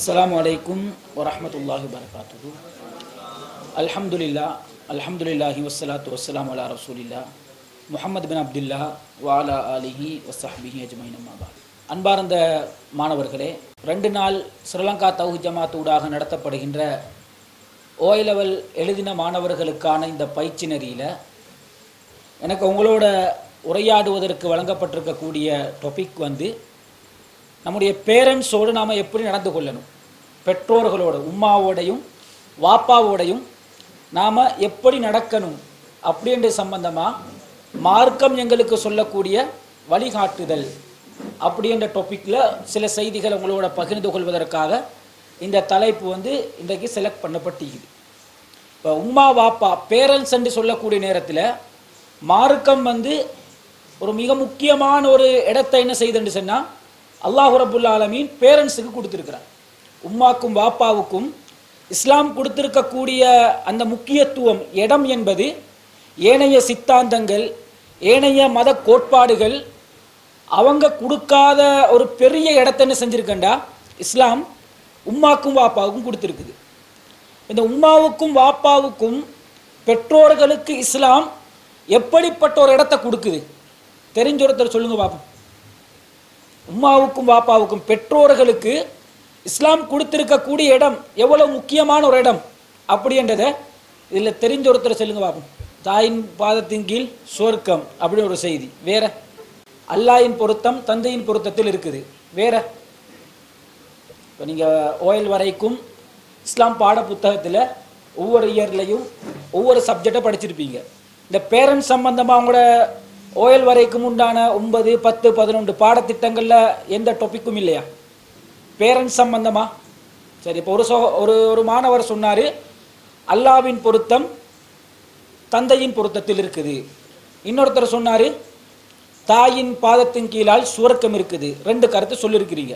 அஸ்ஸலாமு அலைக்கும் வரஹ்மத்துல்லாஹி வரகாத்துஹு அல்ஹம்துலில்லா அல்ஹம்துலில்லாஹி வஸ்ஸலாத்து வஸ்ஸலாமு அலா ரசூலில்லா முஹம்மது பின் அப்துல்லா வாலா ஆலிஹி வஸ்ஸஹ்பிஹி அஜ்மைன் அம்மா அன்பார்ந்த மாணவர்களே ரெண்டு நாள் ஸ்ரீலங்கா தௌஹி ஜமாத் ஊடாக நடத்தப்படுகின்ற ஓ லெவல் எழுதின மாணவர்களுக்கான இந்த பயிற்சி நெறியில் எனக்கு உங்களோட உரையாடுவதற்கு வழங்கப்பட்டிருக்கக்கூடிய டாபிக் வந்து நம்முடைய பேரண்ட்ஸோடு நாம் எப்படி நடந்து கொள்ளணும் பெற்றோர்களோட உம்மாவோடையும் வாப்பாவோடையும் நாம் எப்படி நடக்கணும் அப்படின்ற சம்பந்தமாக மார்க்கம் எங்களுக்கு சொல்லக்கூடிய வழிகாட்டுதல் அப்படின்ற டாப்பிக்கில் சில செய்திகளை உங்களோட பகிர்ந்து கொள்வதற்காக இந்த தலைப்பு வந்து இன்றைக்கு செலக்ட் பண்ணப்பட்டிருக்குது இப்போ உம்மா வாப்பா பேரண்ட்ஸ் என்று சொல்லக்கூடிய நேரத்தில் மார்க்கம் வந்து ஒரு மிக முக்கியமான ஒரு இடத்தை என்ன செய்துன்னு சொன்னால் அல்லாஹு ரபுல் ஆலமீன் பேரண்ட்ஸுக்கு கொடுத்துருக்கிறார் உம்மாக்கும் வாப்பாவுக்கும் இஸ்லாம் கொடுத்திருக்கக்கூடிய அந்த முக்கியத்துவம் இடம் என்பது ஏனைய சித்தாந்தங்கள் ஏனைய மத கோட்பாடுகள் அவங்க கொடுக்காத ஒரு பெரிய இடத்த என்ன செஞ்சுருக்கண்டா இஸ்லாம் உம்மாக்கும் வாப்பாவுக்கும் கொடுத்துருக்குது இந்த உம்மாவுக்கும் வாப்பாவுக்கும் பெற்றோர்களுக்கு இஸ்லாம் எப்படிப்பட்ட ஒரு இடத்த கொடுக்குது தெரிஞ்ச ஒருத்தர் சொல்லுங்க பாப்போம் உம்மாவுக்கும் வாப்பாவுக்கும் பெற்றோர்களுக்கு இஸ்லாம் கொடுத்திருக்கக்கூடிய இடம் எவ்வளவு முக்கியமான ஒரு இடம் அப்படின்றத இதில் தெரிஞ்ச ஒருத்தர் சொல்லுங்க பாப்போம் தாயின் பாதத்தின் கீழ் சுவர்க்கம் அப்படின்னு ஒரு செய்தி வேற அல்லாயின் பொருத்தம் தந்தையின் பொருத்தத்தில் இருக்குது வேற இப்போ நீங்கள் ஓயல் வரைக்கும் இஸ்லாம் பாட புத்தகத்தில் ஒவ்வொரு இயர்லையும் ஒவ்வொரு சப்ஜெக்டை படிச்சிருப்பீங்க இந்த பேரண்ட்ஸ் சம்பந்தமாக அவங்களோட ஓயல் வரைக்கும் உண்டான ஒன்பது பத்து பதினொன்று பாடத்திட்டங்களில் எந்த டாப்பிக்கும் இல்லையா பேரண்ட்ஸ் சம்பந்தமா சரி இப்போ ஒரு சோ ஒரு ஒரு மாணவர் சொன்னார் அல்லாவின் பொருத்தம் தந்தையின் பொருத்தத்தில் இருக்குது இன்னொருத்தர் சொன்னார் தாயின் பாதத்தின் கீழால் சுவர்க்கம் இருக்குது ரெண்டு கருத்து சொல்லியிருக்கிறீங்க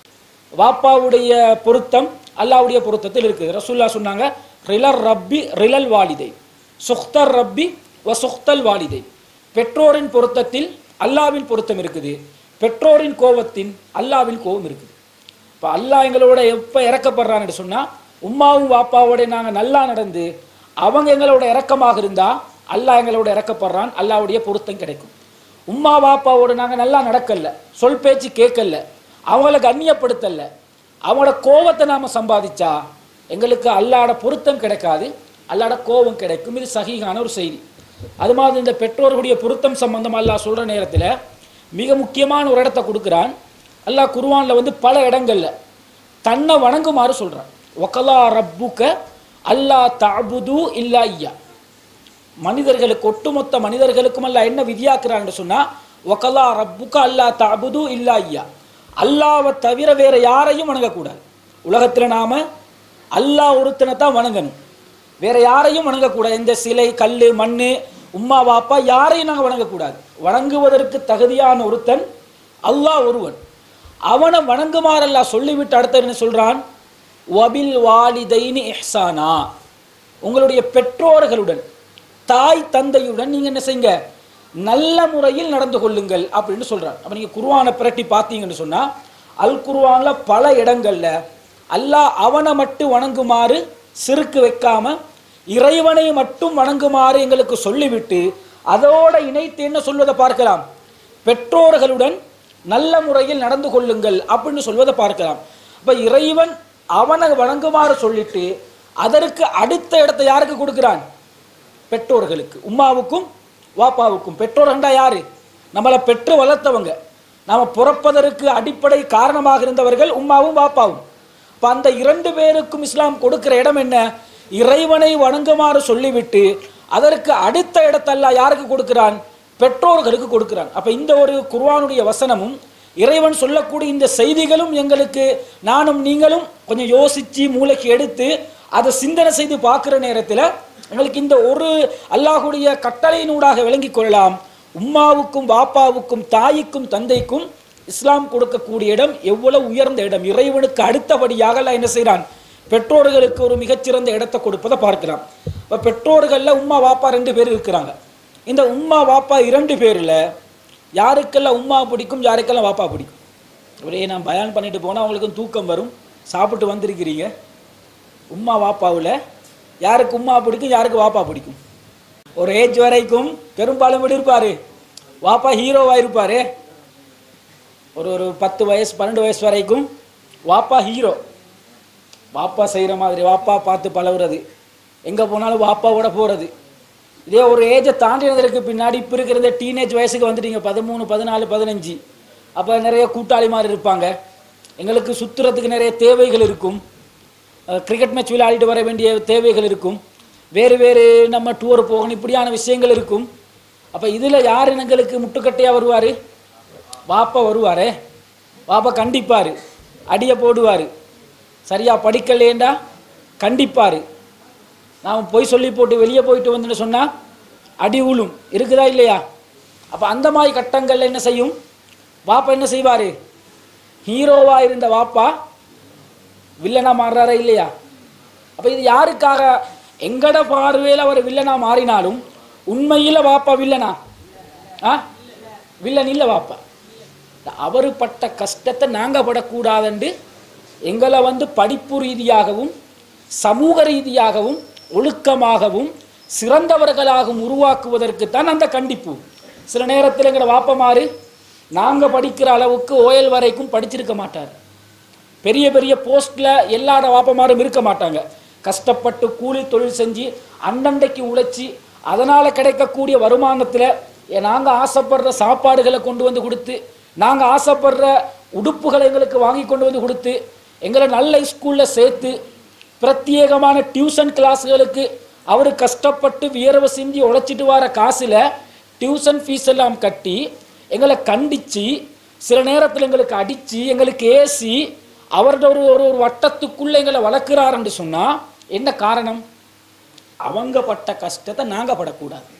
வாப்பாவுடைய பொருத்தம் அல்லாவுடைய பொருத்தத்தில் இருக்குது ரசூல்லா சொன்னாங்க ரிலர் ரப்பி ரிலல் வாலிதை சுக்தர் ரப்பி வ சுக்தல் வாலிதை பெற்றோரின் பொருத்தத்தில் அல்லாவின் பொருத்தம் இருக்குது பெற்றோரின் கோபத்தின் அல்லாவின் கோபம் இருக்குது இப்போ அல்லாஹ் எங்களோட எப்போ இறக்கப்படுறான்னு சொன்னால் உம்மாவும் வாப்பாவோட நாங்கள் நல்லா நடந்து அவங்க எங்களோட இறக்கமாக இருந்தால் அல்லாஹ் எங்களோட இறக்கப்படுறான் அல்லாவுடைய பொருத்தம் கிடைக்கும் உம்மா வாப்பாவோட நாங்கள் நல்லா நடக்கல சொல் பேச்சு கேட்கல அவங்கள கண்ணியப்படுத்தல அவங்களோட கோபத்தை நாம் சம்பாதிச்சா எங்களுக்கு அல்லாட பொருத்தம் கிடைக்காது அல்லாட கோபம் கிடைக்கும் இது சகிகான ஒரு செய்தி அது மாதிரி இந்த பெற்றோர்களுடைய பொருத்தம் சம்பந்தம் அல்லாஹ் சொல்கிற நேரத்தில் மிக முக்கியமான ஒரு இடத்த கொடுக்குறான் அல்லாஹ் குருவானில் வந்து பல இடங்களில் தன்னை வணங்குமாறு சொல்கிறான் ஒக்கலா ரப்புக்க அல்லா தாபுது இல்லா ஐயா மனிதர்களுக்கு ஒட்டுமொத்த மனிதர்களுக்கும் அல்ல என்ன விதியாக்குறான்னு சொன்னால் ஒக்கலா ரப்புக்க அல்லா தாபுது இல்லா ஐயா அல்லாவை தவிர வேற யாரையும் வணங்கக்கூடாது உலகத்தில் நாம அல்லாஹ் ஒருத்தனை தான் வணங்கணும் வேற யாரையும் வணங்கக்கூடாது எந்த சிலை கல் மண் உம்மா வாப்பா யாரையும் நாங்கள் வணங்கக்கூடாது வணங்குவதற்கு தகுதியான ஒருத்தன் அல்லாஹ் ஒருவன் அவனை வணங்குமாறல்லா சொல்லிவிட்டு அடுத்த என்ன சொல்றான் வபில் வாலிதைனி இஹ்சானா உங்களுடைய பெற்றோர்களுடன் தாய் தந்தையுடன் நீங்க என்ன செய்யுங்க நல்ல முறையில் நடந்து கொள்ளுங்கள் அப்படின்னு சொல்றான் அப்ப நீங்க குருவானை பிரட்டி பார்த்தீங்கன்னு சொன்னா அல் குருவான்ல பல இடங்கள்ல அல்லாஹ் அவனை மட்டும் வணங்குமாறு சிறுக்கு வைக்காம இறைவனை மட்டும் வணங்குமாறு எங்களுக்கு சொல்லிவிட்டு அதோட இணைத்து என்ன சொல்வதை பார்க்கலாம் பெற்றோர்களுடன் நல்ல முறையில் நடந்து கொள்ளுங்கள் அப்படின்னு சொல்வதை பார்க்கலாம் அப்ப இறைவன் அவனை வணங்குமாறு சொல்லிட்டு அதற்கு அடுத்த இடத்தை யாருக்கு கொடுக்கிறான் பெற்றோர்களுக்கு உம்மாவுக்கும் வாப்பாவுக்கும் பெற்றோர்கள்டா யாரு நம்மளை பெற்று வளர்த்தவங்க நாம பிறப்பதற்கு அடிப்படை காரணமாக இருந்தவர்கள் உம்மாவும் வாப்பாவும் இப்போ அந்த இரண்டு பேருக்கும் இஸ்லாம் கொடுக்கிற இடம் என்ன இறைவனை வணங்குமாறு சொல்லிவிட்டு அதற்கு அடுத்த இடத்தல்ல யாருக்கு கொடுக்கிறான் பெற்றோர்களுக்கு கொடுக்கிறான் அப்ப இந்த ஒரு குர்வானுடைய வசனமும் இறைவன் சொல்லக்கூடிய இந்த செய்திகளும் எங்களுக்கு நானும் நீங்களும் கொஞ்சம் யோசிச்சு மூளைக்கு எடுத்து அதை சிந்தனை செய்து பார்க்குற நேரத்தில் எங்களுக்கு இந்த ஒரு அல்லாஹுடைய கட்டளையினூடாக விளங்கிக் கொள்ளலாம் உம்மாவுக்கும் வாப்பாவுக்கும் தாய்க்கும் தந்தைக்கும் இஸ்லாம் கொடுக்கக்கூடிய இடம் எவ்வளவு உயர்ந்த இடம் இறைவனுக்கு அடுத்தபடியாக எல்லாம் என்ன செய்கிறான் பெற்றோர்களுக்கு ஒரு மிகச்சிறந்த இடத்தை கொடுப்பதை பார்க்கலாம் இப்போ பெற்றோர்களில் உம்மா வாப்பா ரெண்டு பேர் இருக்கிறாங்க இந்த உம்மா வாப்பா இரண்டு பேரில் யாருக்கெல்லாம் உம்மா பிடிக்கும் யாருக்கெல்லாம் வாப்பா பிடிக்கும் ஒரே நான் பயான் பண்ணிட்டு போனால் அவங்களுக்கும் தூக்கம் வரும் சாப்பிட்டு வந்திருக்கிறீங்க உம்மா வாப்பாவில் யாருக்கு உம்மா பிடிக்கும் யாருக்கு வாப்பா பிடிக்கும் ஒரு ஏஜ் வரைக்கும் பெரும்பாலும் எப்படி இருப்பார் வாப்பா ஹீரோவாக இருப்பார் ஒரு ஒரு பத்து வயசு பன்னெண்டு வயசு வரைக்கும் வாப்பா ஹீரோ வாப்பா செய்கிற மாதிரி வாப்பா பார்த்து பழகுறது எங்கே போனாலும் வாப்பாவோட போகிறது இதே ஒரு ஏஜை தாண்டினதற்கு பின்னாடி இப்போ இருக்கிற இந்த டீனேஜ் வயசுக்கு வந்துட்டீங்க பதிமூணு பதினாலு பதினஞ்சு அப்போ நிறைய கூட்டாளி மாதிரி இருப்பாங்க எங்களுக்கு சுற்றுறதுக்கு நிறைய தேவைகள் இருக்கும் கிரிக்கெட் மேட்ச் விளையாடிட்டு வர வேண்டிய தேவைகள் இருக்கும் வேறு வேறு நம்ம டூர் போகணும் இப்படியான விஷயங்கள் இருக்கும் அப்போ இதில் யார் எங்களுக்கு முட்டுக்கட்டையாக வருவார் வாப்பா வருவாரே வாப்பா கண்டிப்பார் அடியை போடுவார் சரியா படிக்கலேண்டா கண்டிப்பார் நாம் போய் சொல்லி போட்டு வெளியே போயிட்டு வந்துன்னு சொன்னால் அடி உளும் இருக்குதா இல்லையா அப்போ அந்த மாதிரி கட்டங்கள்ல என்ன செய்யும் வாப்பா என்ன செய்வார் ஹீரோவாக இருந்த வாப்பா வில்லனா மாறுறாரா இல்லையா அப்போ இது யாருக்காக எங்கட பார்வையில் அவர் வில்லனா மாறினாலும் உண்மையில் வாப்பா வில்லனா ஆ வில்லன் இல்லை வாப்பா அவர் பட்ட கஷ்டத்தை நாங்கள் படக்கூடாதுண்டு எங்களை வந்து படிப்பு ரீதியாகவும் சமூக ரீதியாகவும் ஒழுக்கமாகவும் சிறந்தவர்களாகவும் உருவாக்குவதற்கு தான் அந்த கண்டிப்பு சில நேரத்தில் எங்களை வாப்பமாறு நாங்கள் படிக்கிற அளவுக்கு ஓயல் வரைக்கும் படிச்சிருக்க மாட்டார் பெரிய பெரிய போஸ்ட்டில் எல்லாட வாப்பமாரும் இருக்க மாட்டாங்க கஷ்டப்பட்டு கூலி தொழில் செஞ்சு அன்னண்டைக்கு உழைச்சி அதனால் கிடைக்கக்கூடிய வருமானத்தில் நாங்கள் ஆசைப்படுற சாப்பாடுகளை கொண்டு வந்து கொடுத்து நாங்கள் ஆசைப்படுற உடுப்புகளை எங்களுக்கு வாங்கி கொண்டு வந்து கொடுத்து எங்களை நல்ல ஸ்கூலில் சேர்த்து பிரத்யேகமான டியூஷன் கிளாஸுகளுக்கு அவர் கஷ்டப்பட்டு வியர்வை சிந்தி உழைச்சிட்டு வர காசில் டியூஷன் ஃபீஸ் எல்லாம் கட்டி எங்களை கண்டித்து சில நேரத்தில் எங்களுக்கு அடித்து எங்களுக்கு ஏசி அவரோட ஒரு ஒரு ஒரு வட்டத்துக்குள்ளே எங்களை வளர்க்குறாருன்னு சொன்னால் என்ன காரணம் அவங்க பட்ட கஷ்டத்தை நாங்கள் படக்கூடாது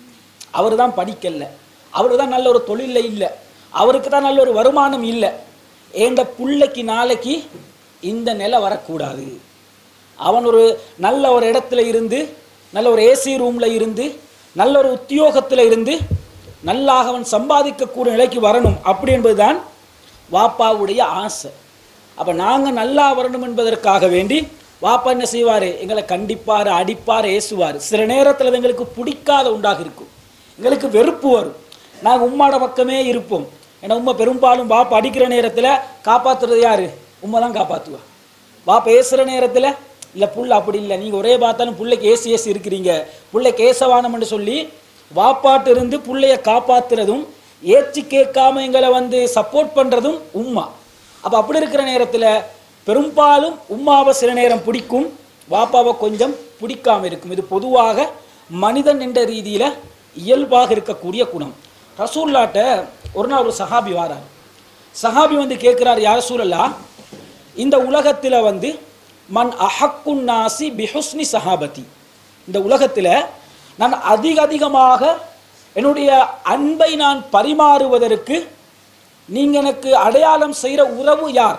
அவர் தான் படிக்கல அவர் தான் நல்ல ஒரு தொழிலில் இல்லை அவருக்கு தான் நல்ல ஒரு வருமானம் இல்லை ஏண்ட புள்ளைக்கு நாளைக்கு இந்த நிலை வரக்கூடாது அவன் ஒரு நல்ல ஒரு இடத்துல இருந்து நல்ல ஒரு ஏசி ரூமில் இருந்து நல்ல ஒரு உத்தியோகத்தில் இருந்து நல்லாக அவன் சம்பாதிக்கக்கூடிய நிலைக்கு வரணும் அப்படி என்பதுதான் வாப்பாவுடைய ஆசை அப்போ நாங்கள் நல்லா வரணும் என்பதற்காக வேண்டி வாப்பா என்ன செய்வார் எங்களை கண்டிப்பார் அடிப்பார் ஏசுவார் சில நேரத்தில் அது எங்களுக்கு பிடிக்காத உண்டாக இருக்கும் எங்களுக்கு வெறுப்பு வரும் நாங்கள் உம்மாட பக்கமே இருப்போம் ஏன்னா உம்மை பெரும்பாலும் பாப்பா அடிக்கிற நேரத்தில் காப்பாற்றுறது யாரு உம்மை தான் காப்பாற்றுவா வா பேசுகிற நேரத்தில் இல்லை புள்ள அப்படி இல்லை நீங்கள் ஒரே பார்த்தாலும் புள்ளைக்கு ஏசி ஏசி இருக்கிறீங்க புள்ளைக்கு ஏசவானம்னு சொல்லி வாப்பாட்டு இருந்து புள்ளைய காப்பாத்துறதும் ஏற்றி கேட்காம எங்களை வந்து சப்போர்ட் பண்ணுறதும் உம்மா அப்போ அப்படி இருக்கிற நேரத்தில் பெரும்பாலும் உம்மாவை சில நேரம் பிடிக்கும் வாப்பாவை கொஞ்சம் பிடிக்காம இருக்கும் இது பொதுவாக மனிதன் என்ற ரீதியில் இயல்பாக இருக்கக்கூடிய குணம் ரசூல்லாட்ட ஒரு நாள் ஒரு சஹாபி வாரார் சஹாபி வந்து கேட்குறார் யார் சூழல்லா இந்த உலகத்தில் வந்து மன் அஹக்குன் நாசி பிஹுஸ்னி சஹாபதி இந்த உலகத்தில் நான் அதிக அதிகமாக என்னுடைய அன்பை நான் பரிமாறுவதற்கு நீங்கள் எனக்கு அடையாளம் செய்கிற உறவு யார்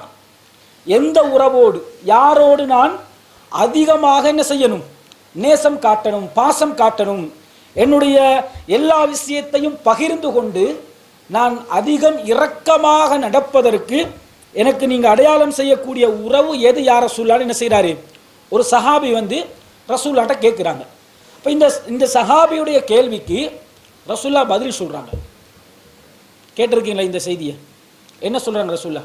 எந்த உறவோடு யாரோடு நான் அதிகமாக என்ன செய்யணும் நேசம் காட்டணும் பாசம் காட்டணும் என்னுடைய எல்லா விஷயத்தையும் பகிர்ந்து கொண்டு நான் அதிகம் இரக்கமாக நடப்பதற்கு எனக்கு நீங்கள் அடையாளம் செய்யக்கூடிய உறவு எது யார் ரசூல்லான்னு என்ன செய்கிறாரு ஒரு சஹாபி வந்து ரசூல்லாட்ட கேட்குறாங்க இப்போ இந்த இந்த சஹாபியுடைய கேள்விக்கு ரசூல்லா பதில் சொல்கிறாங்க கேட்டிருக்கீங்களா இந்த செய்தியை என்ன சொல்கிறாங்க ரசூல்லா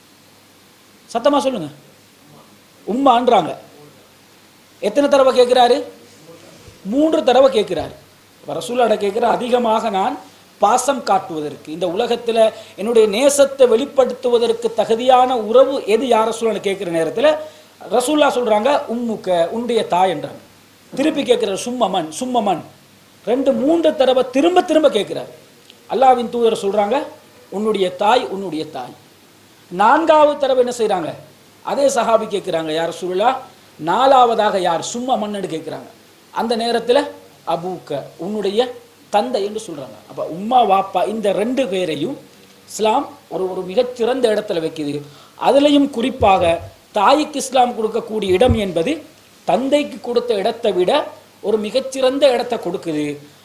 சத்தமாக சொல்லுங்க உம்மான்றாங்க எத்தனை தடவை கேட்குறாரு மூன்று தடவை கேட்குறாரு இப்போ ரசூல்லாட கேட்குற அதிகமாக நான் பாசம் காட்டுவதற்கு இந்த உலகத்தில் என்னுடைய நேசத்தை வெளிப்படுத்துவதற்கு தகுதியான உறவு எது யார் ரசூலான்னு கேட்குற நேரத்தில் ரசூல்லா சொல்கிறாங்க உம்முக்க உன்னுடைய தாய் என்றாங்க திருப்பி கேட்குறாரு சும்மமன் சும்மமன் ரெண்டு மூன்று தடவை திரும்ப திரும்ப கேட்குறாரு அல்லாவின் தூதர் சொல்கிறாங்க உன்னுடைய தாய் உன்னுடைய தாய் நான்காவது தடவை என்ன செய்கிறாங்க அதே சஹாபி கேட்குறாங்க யார் சுருளா நாலாவதாக யார் சும்மா மன்னன்னு கேட்குறாங்க அந்த நேரத்தில் அபூக்க உன்னுடைய தந்தை என்று சொல்கிறாங்க அப்போ உம்மா வாப்பா இந்த ரெண்டு பேரையும் இஸ்லாம் ஒரு ஒரு மிகச்சிறந்த இடத்துல வைக்குது அதுலேயும் குறிப்பாக தாய்க்கு இஸ்லாம் கொடுக்கக்கூடிய இடம் என்பது தந்தைக்கு கொடுத்த இடத்தை விட ஒரு மிகச்சிறந்த இடத்தை கொடுக்குது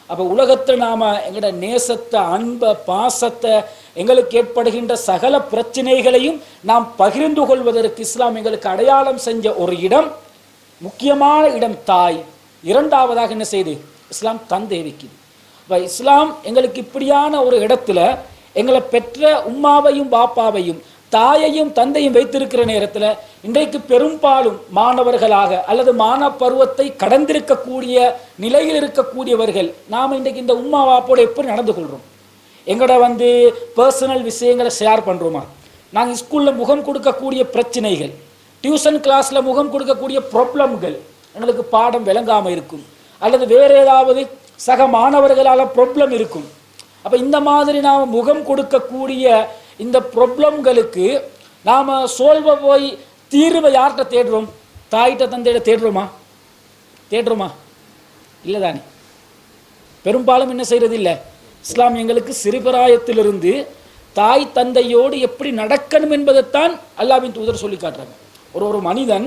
அப்போ உலகத்தில் நாம் எங்களோட நேசத்தை அன்பை பாசத்தை எங்களுக்கு ஏற்படுகின்ற சகல பிரச்சனைகளையும் நாம் பகிர்ந்து கொள்வதற்கு இஸ்லாம் எங்களுக்கு அடையாளம் செஞ்ச ஒரு இடம் முக்கியமான இடம் தாய் இரண்டாவதாக என்ன செய்யுது இஸ்லாம் தந்தை வைக்குது அப்ப இஸ்லாம் எங்களுக்கு இப்படியான ஒரு இடத்துல எங்களை பெற்ற உம்மாவையும் பாப்பாவையும் தாயையும் தந்தையும் வைத்திருக்கிற நேரத்தில் இன்றைக்கு பெரும்பாலும் மாணவர்களாக அல்லது மாணவ பருவத்தை கடந்திருக்கக்கூடிய நிலையில் இருக்கக்கூடியவர்கள் நாம் இன்றைக்கு இந்த உம்மா பாப்போட எப்படி நடந்து கொள்கிறோம் எங்களோட வந்து பர்சனல் விஷயங்களை ஷேர் பண்ணுறோமா நாங்கள் ஸ்கூலில் முகம் கொடுக்கக்கூடிய பிரச்சனைகள் டியூஷன் கிளாஸில் முகம் கொடுக்கக்கூடிய ப்ராப்ளம்கள் எங்களுக்கு பாடம் விளங்காமல் இருக்கும் அல்லது வேறு ஏதாவது சக மாணவர்களால் ப்ராப்ளம் இருக்கும் அப்போ இந்த மாதிரி நாம் முகம் கொடுக்கக்கூடிய இந்த ப்ராப்ளம்களுக்கு நாம் சோல்வை போய் தீர்வை யார்கிட்ட தேடுறோம் தாயிட்ட தந்தையிட தேடுறோமா தேடுறோமா இல்லை தானே பெரும்பாலும் என்ன செய்யறது இல்லை இஸ்லாம் எங்களுக்கு சிறுபிராயத்திலிருந்து தாய் தந்தையோடு எப்படி நடக்கணும் என்பதைத்தான் அல்லாவின் தூதர் சொல்லி காட்டுறாங்க ஒரு ஒரு மனிதன்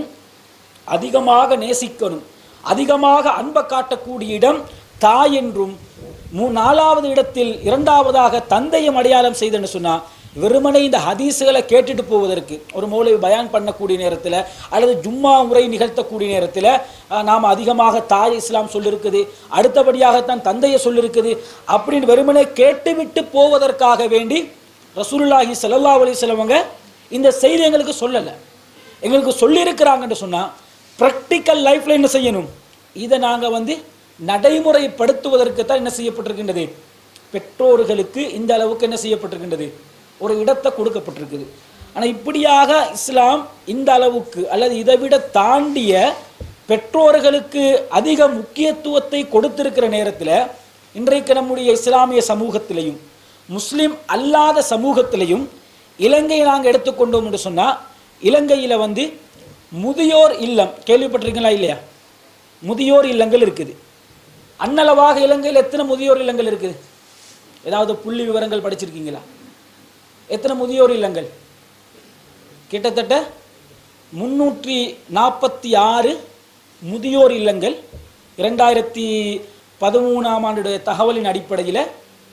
அதிகமாக நேசிக்கணும் அதிகமாக அன்பை காட்டக்கூடிய இடம் தாய் என்றும் மூ நாலாவது இடத்தில் இரண்டாவதாக தந்தையும் அடையாளம் செய்துன்னு சொன்னா வெறுமனே இந்த ஹதீஸுகளை கேட்டுட்டு போவதற்கு ஒரு மௌலவி பயான் பண்ணக்கூடிய நேரத்தில் அல்லது ஜும்மா முறை நிகழ்த்தக்கூடிய நேரத்தில் நாம் அதிகமாக தாய் இஸ்லாம் சொல்லியிருக்குது அடுத்தபடியாகத்தான் தந்தையை சொல்லியிருக்குது அப்படின்னு வெறுமனே கேட்டுவிட்டு போவதற்காக வேண்டி ரசூலுல்லாஹி ஸல்லல்லாஹு அலைஹி வஸல்லமங்க இந்த செய்தி எங்களுக்கு சொல்லலை எங்களுக்கு சொல்லியிருக்கிறாங்கன்னு சொன்னால் ப்ராக்டிக்கல் லைஃப்பில் என்ன செய்யணும் இதை நாங்கள் வந்து நடைமுறைப்படுத்துவதற்கு தான் என்ன செய்யப்பட்டிருக்கின்றது பெற்றோர்களுக்கு இந்த அளவுக்கு என்ன செய்யப்பட்டிருக்கின்றது ஒரு இடத்தை கொடுக்கப்பட்டிருக்குது ஆனால் இப்படியாக இஸ்லாம் இந்த அளவுக்கு அல்லது இதை விட தாண்டிய பெற்றோர்களுக்கு அதிக முக்கியத்துவத்தை கொடுத்திருக்கிற நேரத்தில் இன்றைக்கு நம்முடைய இஸ்லாமிய சமூகத்திலையும் முஸ்லிம் அல்லாத சமூகத்திலையும் இலங்கையை நாங்கள் எடுத்துக்கொண்டோம் என்று சொன்னால் இலங்கையில் வந்து முதியோர் இல்லம் கேள்விப்பட்டிருக்கீங்களா இல்லையா முதியோர் இல்லங்கள் இருக்குது அன்னளவாக இலங்கையில் எத்தனை முதியோர் இல்லங்கள் இருக்குது ஏதாவது புள்ளி விவரங்கள் படிச்சிருக்கீங்களா எத்தனை முதியோர் இல்லங்கள் கிட்டத்தட்ட முன்னூற்றி நாற்பத்தி ஆறு முதியோர் இல்லங்கள் இரண்டாயிரத்தி பதிமூணாம் ஆண்டுடைய தகவலின் அடிப்படையில்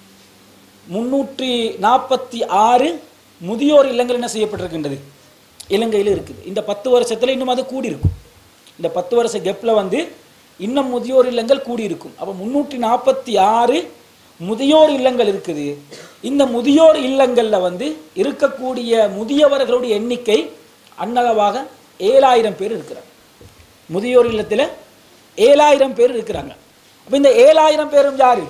முன்னூற்றி நாற்பத்தி ஆறு முதியோர் இல்லங்கள் என்ன செய்யப்பட்டிருக்கின்றது இலங்கையில் இருக்குது இந்த பத்து வருஷத்தில் இன்னும் அது கூடியிருக்கும் இந்த பத்து வருஷ கெப்பில் வந்து இன்னும் முதியோர் இல்லங்கள் கூடியிருக்கும் அப்போ முன்னூற்றி நாற்பத்தி ஆறு முதியோர் இல்லங்கள் இருக்குது இந்த முதியோர் இல்லங்களில் வந்து இருக்கக்கூடிய முதியவர்களுடைய எண்ணிக்கை அன்னளவாக ஏழாயிரம் பேர் இருக்கிறாங்க முதியோர் இல்லத்தில் ஏழாயிரம் பேர் இருக்கிறாங்க அப்போ இந்த ஏழாயிரம் பேரும் யாரு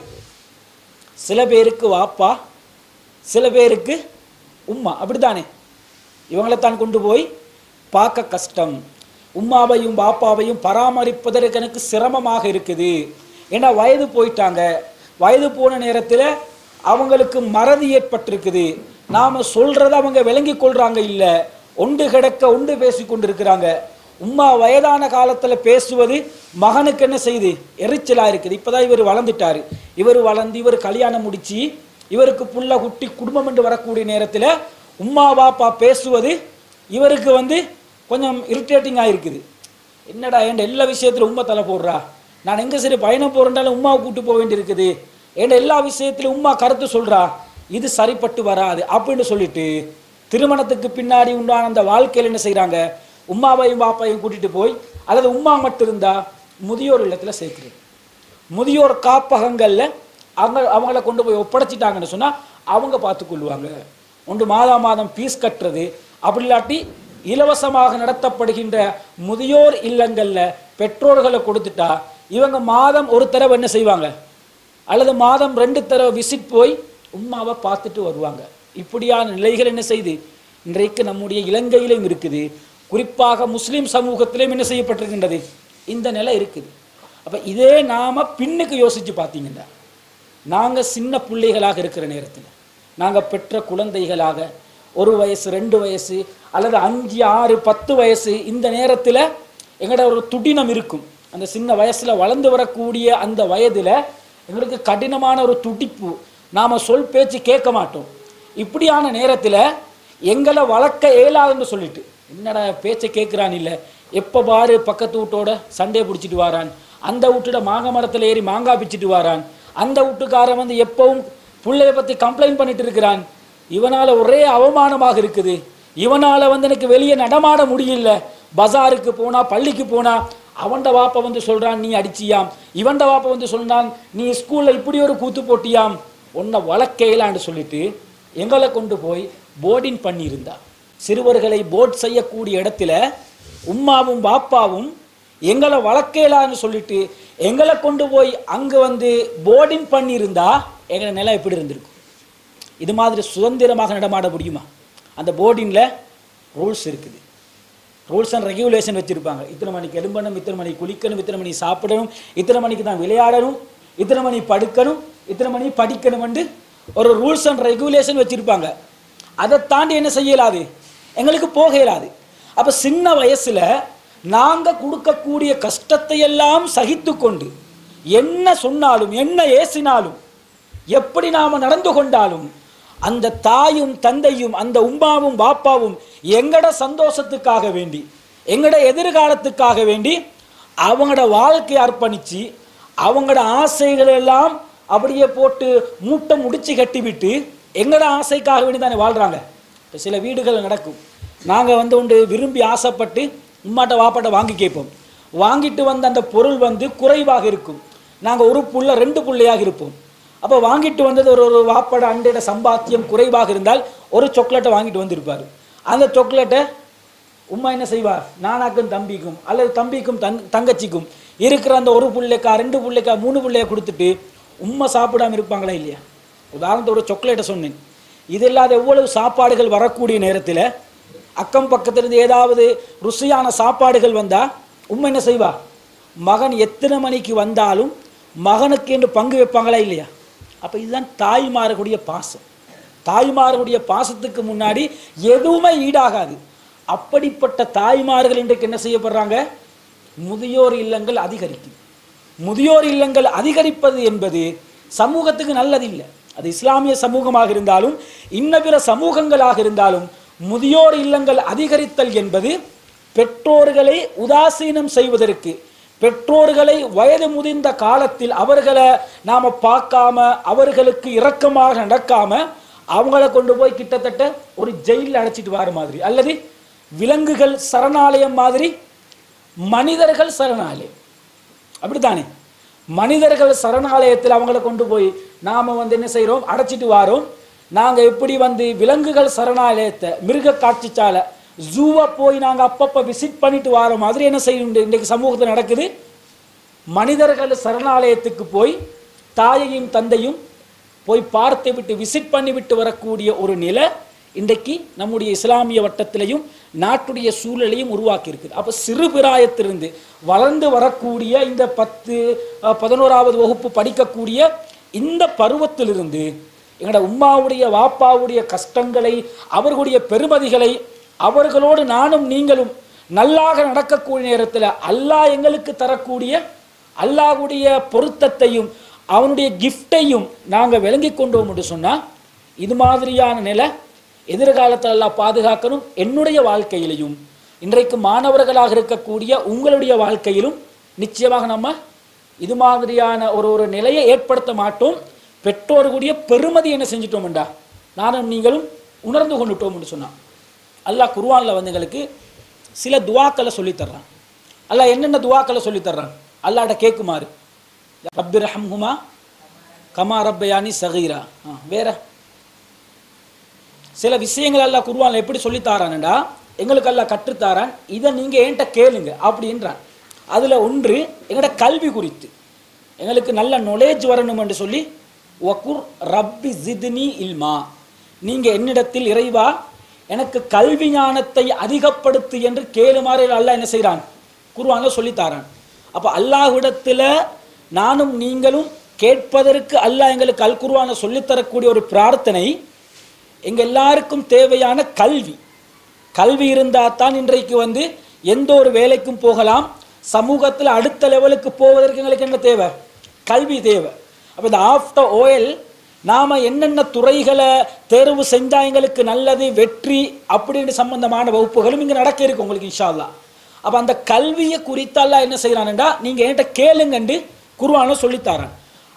சில பேருக்கு வாப்பா சில பேருக்கு உம்மா அப்படித்தானே இவங்களைத்தான் கொண்டு போய் பார்க்க கஷ்டம் உம்மாவையும் பாப்பாவையும் பராமரிப்பதற்கு எனக்கு சிரமமாக இருக்குது ஏன்னா வயது போயிட்டாங்க வயது போன நேரத்தில் அவங்களுக்கு மறதி ஏற்பட்டிருக்குது நாம் சொல்கிறத அவங்க விளங்கி கொள்கிறாங்க இல்லை ஒன்று கிடக்க ஒன்று பேசி கொண்டு இருக்கிறாங்க உம்மா வயதான காலத்தில் பேசுவது மகனுக்கு என்ன செய்யுது எரிச்சலாக இருக்குது இப்போதான் இவர் வளர்ந்துட்டாரு இவர் வளர்ந்து இவர் கல்யாணம் முடிச்சு இவருக்கு புள்ள குட்டி குடும்பம் என்று வரக்கூடிய நேரத்தில் உம்மா பாப்பா பேசுவது இவருக்கு வந்து கொஞ்சம் இரிட்டேட்டிங் ஆயிருக்குது என்னடா என் எல்லா விஷயத்திலும் உம்மா தலை போடுறா நான் எங்கே சரி பயணம் போகிறேன்டாலும் உம்மாவை கூட்டு போக வேண்டியிருக்குது என் எல்லா விஷயத்திலும் உம்மா கருத்து சொல்றா இது சரிப்பட்டு வராது அப்படின்னு சொல்லிட்டு திருமணத்துக்கு பின்னாடி உண்டான அந்த வாழ்க்கையில் என்ன செய்கிறாங்க உம்மாவையும் பாப்பாவையும் கூட்டிட்டு போய் அல்லது உம்மா மட்டும் இருந்தா முதியோர் இல்லத்துல சேர்க்குறது முதியோர் காப்பகங்கள்ல அவங்க அவங்கள கொண்டு போய் ஒப்படைச்சிட்டாங்கன்னு சொன்னா அவங்க பார்த்துக்கொள்வாங்க ஒன்று மாதா மாதம் ஃபீஸ் கட்டுறது அப்படி இல்லாட்டி இலவசமாக நடத்தப்படுகின்ற முதியோர் இல்லங்கள்ல பெற்றோர்களை கொடுத்துட்டா இவங்க மாதம் ஒரு தடவை என்ன செய்வாங்க அல்லது மாதம் ரெண்டு தடவை விசிட் போய் உம்மாவை பார்த்துட்டு வருவாங்க இப்படியான நிலைகள் என்ன செய்யுது இன்றைக்கு நம்முடைய இலங்கையிலும் இருக்குது குறிப்பாக முஸ்லிம் சமூகத்திலும் என்ன செய்யப்பட்டிருக்கின்றது இந்த நிலை இருக்குது அப்போ இதே நாம பின்னுக்கு யோசிச்சு பார்த்தீங்கன்னா நாங்கள் சின்ன பிள்ளைகளாக இருக்கிற நேரத்தில் நாங்கள் பெற்ற குழந்தைகளாக ஒரு வயசு ரெண்டு வயசு அல்லது அஞ்சு ஆறு பத்து வயசு இந்த நேரத்தில் எங்களோட ஒரு துடினம் இருக்கும் அந்த சின்ன வயசில் வளர்ந்து வரக்கூடிய அந்த வயதில் எங்களுக்கு கடினமான ஒரு துடிப்பு நாம் சொல் பேச்சு கேட்க மாட்டோம் இப்படியான நேரத்தில் எங்களை வளர்க்க இயலாதுன்னு சொல்லிட்டு என்னடா பேச்சை கேட்குறான் இல்லை எப்போ பாரு பக்கத்து வீட்டோட சண்டையை பிடிச்சிட்டு வாரான் அந்த வீட்டோட மாங்காய் மரத்தில் ஏறி மாங்காய் பிச்சுட்டு வாரான் அந்த வீட்டுக்காரன் வந்து எப்பவும் பிள்ளைய பற்றி கம்ப்ளைண்ட் பண்ணிட்டு இருக்கிறான் இவனால் ஒரே அவமானமாக இருக்குது இவனால் வந்து எனக்கு வெளியே நடமாட முடியல பஜாருக்கு போனா பள்ளிக்கு போனா அவன்ட வாப்ப வந்து சொல்றான் நீ அடிச்சியாம் இவன்ட வாப்ப வந்து சொல்றான் நீ ஸ்கூல்ல இப்படி ஒரு கூத்து போட்டியாம் உன்னை வளர்க்கையிலான்னு சொல்லிட்டு எங்களை கொண்டு போய் போர்டிங் பண்ணியிருந்தா சிறுவர்களை போர்ட் செய்யக்கூடிய இடத்துல உம்மாவும் பாப்பாவும் எங்களை வளர்க்கலான்னு சொல்லிட்டு எங்களை கொண்டு போய் அங்கே வந்து போர்டிங் பண்ணியிருந்தா எங்களை நிலை எப்படி இருந்திருக்கும் இது மாதிரி சுதந்திரமாக நடமாட முடியுமா அந்த போர்டிங்கில் ரூல்ஸ் இருக்குது ரூல்ஸ் அண்ட் ரெகுலேஷன் வச்சுருப்பாங்க இத்தனை மணிக்கு எலும்பணும் இத்தனை மணிக்கு குளிக்கணும் இத்தனை மணி சாப்பிடணும் இத்தனை மணிக்கு தான் விளையாடணும் இத்தனை மணி படுக்கணும் இத்தனை மணி படிக்கணும்னு ஒரு ரூல்ஸ் அண்ட் ரெகுலேஷன் வச்சுருப்பாங்க அதை தாண்டி என்ன செய்யலாது எங்களுக்கு போக இயலாது அப்போ சின்ன வயசில் நாங்கள் கொடுக்கக்கூடிய கஷ்டத்தை எல்லாம் சகித்து கொண்டு என்ன சொன்னாலும் என்ன ஏசினாலும் எப்படி நாம் நடந்து கொண்டாலும் அந்த தாயும் தந்தையும் அந்த உம்மாவும் பாப்பாவும் எங்கட சந்தோஷத்துக்காக வேண்டி எங்கட எதிர்காலத்துக்காக வேண்டி அவங்களோட வாழ்க்கையை அர்ப்பணித்து அவங்களோட ஆசைகள் எல்லாம் அப்படியே போட்டு மூட்டை முடிச்சு கட்டிவிட்டு எங்கட ஆசைக்காக வேண்டி தானே வாழ்கிறாங்க இப்போ சில வீடுகள் நடக்கும் நாங்கள் வந்து உண்டு விரும்பி ஆசைப்பட்டு உம்மாட்ட வாப்பாட்ட வாங்கி கேட்போம் வாங்கிட்டு வந்த அந்த பொருள் வந்து குறைவாக இருக்கும் நாங்கள் ஒரு புள்ள ரெண்டு புள்ளையாக இருப்போம் அப்போ வாங்கிட்டு வந்தது ஒரு ஒரு வாப்பட அண்டையிட சம்பாத்தியம் குறைவாக இருந்தால் ஒரு சாக்லேட்டை வாங்கிட்டு வந்திருப்பார் அந்த சாக்லேட்டை உம்மா என்ன செய்வார் நானாக்கும் தம்பிக்கும் அல்லது தம்பிக்கும் தங் தங்கச்சிக்கும் இருக்கிற அந்த ஒரு புள்ளைக்கா ரெண்டு புள்ளைக்கா மூணு புள்ளைய கொடுத்துட்டு உம்மா சாப்பிடாம இருப்பாங்களா இல்லையா உதாரணத்தை ஒரு சாக்லேட்டை சொன்னேன் இது இல்லாத எவ்வளவு சாப்பாடுகள் வரக்கூடிய நேரத்தில் அக்கம் பக்கத்திலிருந்து ஏதாவது ருசியான சாப்பாடுகள் வந்தால் உம்மா என்ன செய்வா மகன் எத்தனை மணிக்கு வந்தாலும் மகனுக்கு என்று பங்கு வைப்பாங்களா இல்லையா அப்போ இதுதான் தாய்மாரக்கூடிய பாசம் தாய்மார்களுடைய பாசத்துக்கு முன்னாடி எதுவுமே ஈடாகாது அப்படிப்பட்ட தாய்மார்கள் இன்றைக்கு என்ன செய்யப்படுறாங்க முதியோர் இல்லங்கள் அதிகரிக்குது முதியோர் இல்லங்கள் அதிகரிப்பது என்பது சமூகத்துக்கு நல்லதில்லை அது இஸ்லாமிய சமூகமாக இருந்தாலும் இன்ன பிற சமூகங்களாக இருந்தாலும் முதியோர் இல்லங்கள் அதிகரித்தல் என்பது பெற்றோர்களை உதாசீனம் செய்வதற்கு பெற்றோர்களை வயது முதிர்ந்த காலத்தில் அவர்களை நாம பார்க்காம அவர்களுக்கு இரக்கமாக நடக்காம அவங்கள கொண்டு போய் கிட்டத்தட்ட ஒரு ஜெயிலில் அடைச்சிட்டு வர மாதிரி அல்லது விலங்குகள் சரணாலயம் மாதிரி மனிதர்கள் சரணாலயம் அப்படித்தானே மனிதர்கள் சரணாலயத்தில் அவங்கள கொண்டு போய் நாம வந்து என்ன செய்றோம் அடைச்சிட்டு வாரோம் நாங்க எப்படி வந்து விலங்குகள் சரணாலயத்தை மிருக காட்சிச்சாலை ஜூவை போய் நாங்க அப்பப்ப விசிட் பண்ணிட்டு வர மாதிரி என்ன செய்யும் இன்றைக்கு சமூகத்தில் நடக்குது மனிதர்கள் சரணாலயத்துக்கு போய் தாயையும் தந்தையும் போய் பார்த்து விட்டு விசிட் பண்ணி விட்டு வரக்கூடிய ஒரு நிலை இன்றைக்கு நம்முடைய இஸ்லாமிய வட்டத்திலையும் நாட்டுடைய சூழலையும் உருவாக்கி இருக்குது அப்போ சிறு பிராயத்திலிருந்து வளர்ந்து வரக்கூடிய இந்த பத்து அஹ், பதினோராவது வகுப்பு படிக்கக்கூடிய இந்த பருவத்திலிருந்து எங்களோட உம்மாவுடைய வாப்பாவுடைய கஷ்டங்களை அவர்களுடைய பெருமதிகளை அவர்களோடு நானும் நீங்களும் நல்லாக நடக்கக்கூடிய நேரத்தில் அல்லாஹ் எங்களுக்கு தரக்கூடிய அல்லாஹ்வுடைய பொருத்தத்தையும் அவனுடைய கிஃப்டையும் நாங்கள் விளங்கி கொண்டோம் என்று சொன்னால் இது மாதிரியான நிலை எதிர்காலத்தில் எல்லாம் பாதுகாக்கணும் என்னுடைய வாழ்க்கையிலையும் இன்றைக்கு மாணவர்களாக இருக்கக்கூடிய உங்களுடைய வாழ்க்கையிலும் நிச்சயமாக நம்ம இது மாதிரியான ஒரு ஒரு நிலையை ஏற்படுத்த மாட்டோம் பெற்றோர்களுடைய பெருமதி என்ன செஞ்சிட்டோம்டா நானும் நீங்களும் உணர்ந்து கொண்டுட்டோம்னு சொன்னான் அல்லாஹ் குர்ஆன்ல வந்து எங்களுக்கு சில துவாக்களை சொல்லித் தர்றான் அல்லாஹ் என்னென்ன துவாக்களை சொல்லித் தர்றான் அல்லாஹ்ட்ட கேட்குமாறு ரப்பி ரஹம்ஹுமா கமா ரப்பயானி சகீரா ஆ, வேற சில விஷயங்கள் எல்லாம் குருவான்ல எப்படி சொல்லி தாரான்டா எங்களுக்கு எல்லாம் கற்றுத்தாரான் இதை நீங்க என்கிட்ட கேளுங்க அப்படின்றான் அதுல ஒன்று எங்களோட கல்வி குறித்து எங்களுக்கு நல்ல knowledge வரணும் என்று சொல்லி வக்குர் ரப்பி ஜித்னி இல்மா நீங்க என்னிடத்தில் இறைவா எனக்கு கல்வி ஞானத்தை அதிகப்படுத்து என்று கேளுமாறு அல்லாஹ் என்ன செய்றான் குருவாங்க சொல்லித்தாரான் அப்ப அல்லாஹ்விடத்துல நானும் நீங்களும் கேட்பதற்கு அல்லாஹ் எங்களுக்கு அல் குருவான சொல்லித்தரக்கூடிய ஒரு பிரார்த்தனை எங்க எல்லாருக்கும் தேவையான கல்வி கல்வி இருந்தால் தான் இன்றைக்கு வந்து எந்த ஒரு வேலைக்கும் போகலாம் சமூகத்தில் அடுத்த லெவலுக்கு போவதற்கு எங்களுக்கு என்ன தேவை கல்வி தேவை அப்போ இந்த ஆஃப்டர் ஓஎல் நாம் என்னென்ன துறைகளை தேர்வு செஞ்சா எங்களுக்கு நல்லது வெற்றி அப்படின்னு சம்பந்தமான வகுப்புகளும் இங்கே நடக்க இருக்கு உங்களுக்கு இன்ஷா அல்லாஹ் அப்போ அந்த கல்வியை குறித்தெல்லாம் என்ன செய்கிறான்டா நீங்கள் என்கிட்ட கேளுங்கண்டு குருவான சொல்லித்தாரன்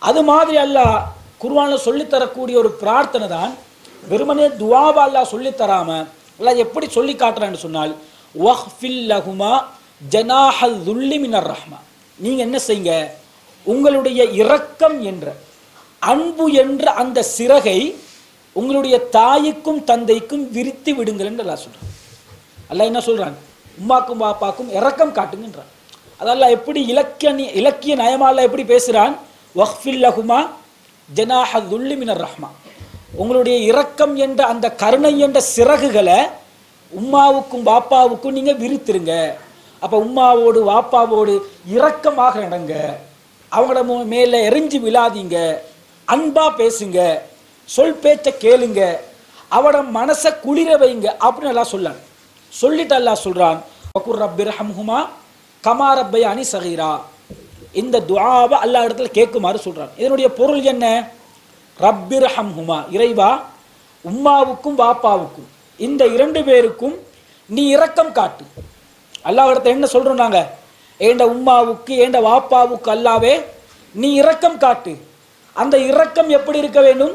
அது மாதிரி அல்லாஹ் குர்ஆன்ல சொல்லித் தரக்கூடிய ஒரு பிரார்த்தனை தான் வெறுமனே துவாவா அல்லாஹ் சொல்லித் தராம அல்லாஹ் எப்படி சொல்லி காட்டுறான்னு சொன்னால் வஹ்ஃபில் லஹுமா ஜனாஹல் துல்லி மினர் ரஹ்மா நீங்க என்ன செய்யுங்க உங்களுடைய இரக்கம் என்ற அன்பு என்ற அந்த சிறகை உங்களுடைய தாய்க்கும் தந்தைக்கும் விரித்து விடுங்கள் என்று அல்லாஹ் சொல்றான் அல்லாஹ் என்ன சொல்றான் உம்மாக்கும் பாப்பாக்கும் இரக்கம் காட்டுங்கன்றான் அதெல்லாம் எப்படி இலக்கிய நி- இலக்கிய நயமால எப்படி பேசுறான் வஹ்ஃபில் லஹுமா ஜனாஹ துல்லி மினர் ரஹ்மா உங்களுடைய இரக்கம் என்ற அந்த கருணை என்ற சிறகுகளை உம்மாவுக்கும் பாப்பாவுக்கும் நீங்க விரித்திருங்க அப்ப உம்மாவோடு வாப்பாவோடு இரக்கமாக நடங்க அவங்களோட மு- மேல எரிஞ்சு விழாதீங்க அன்பா பேசுங்க சொல் பேச்ச கேளுங்க அவட மனசை குளிர வைங்க அப்படின்னு எல்லாம் சொல்லான் சொல்லிட்டு அல்லாஹ் சொல்றான் வகுர் ரப்பிர் ஹம்ஹுமா கமா ரப்பயானி சகீரா இந்த துஆவை அல்லாஹ் இடத்துல கேட்குமாறு சொல்றான் இதனுடைய பொருள் என்ன ரப்பிர் ஹம்ஹுமா இறைவா உம்மாவுக்கும் வாப்பாவுக்கும் இந்த இரண்டு பேருக்கும் நீ இரக்கம் காட்டு அல்லாஹ் இடத்துல என்ன சொல்றோம் நாங்க ஏண்ட உம்மாவுக்கு ஏண்ட வாப்பாவுக்கு அல்லாவே நீ இரக்கம் காட்டு அந்த இரக்கம் எப்படி இருக்க வேண்டும்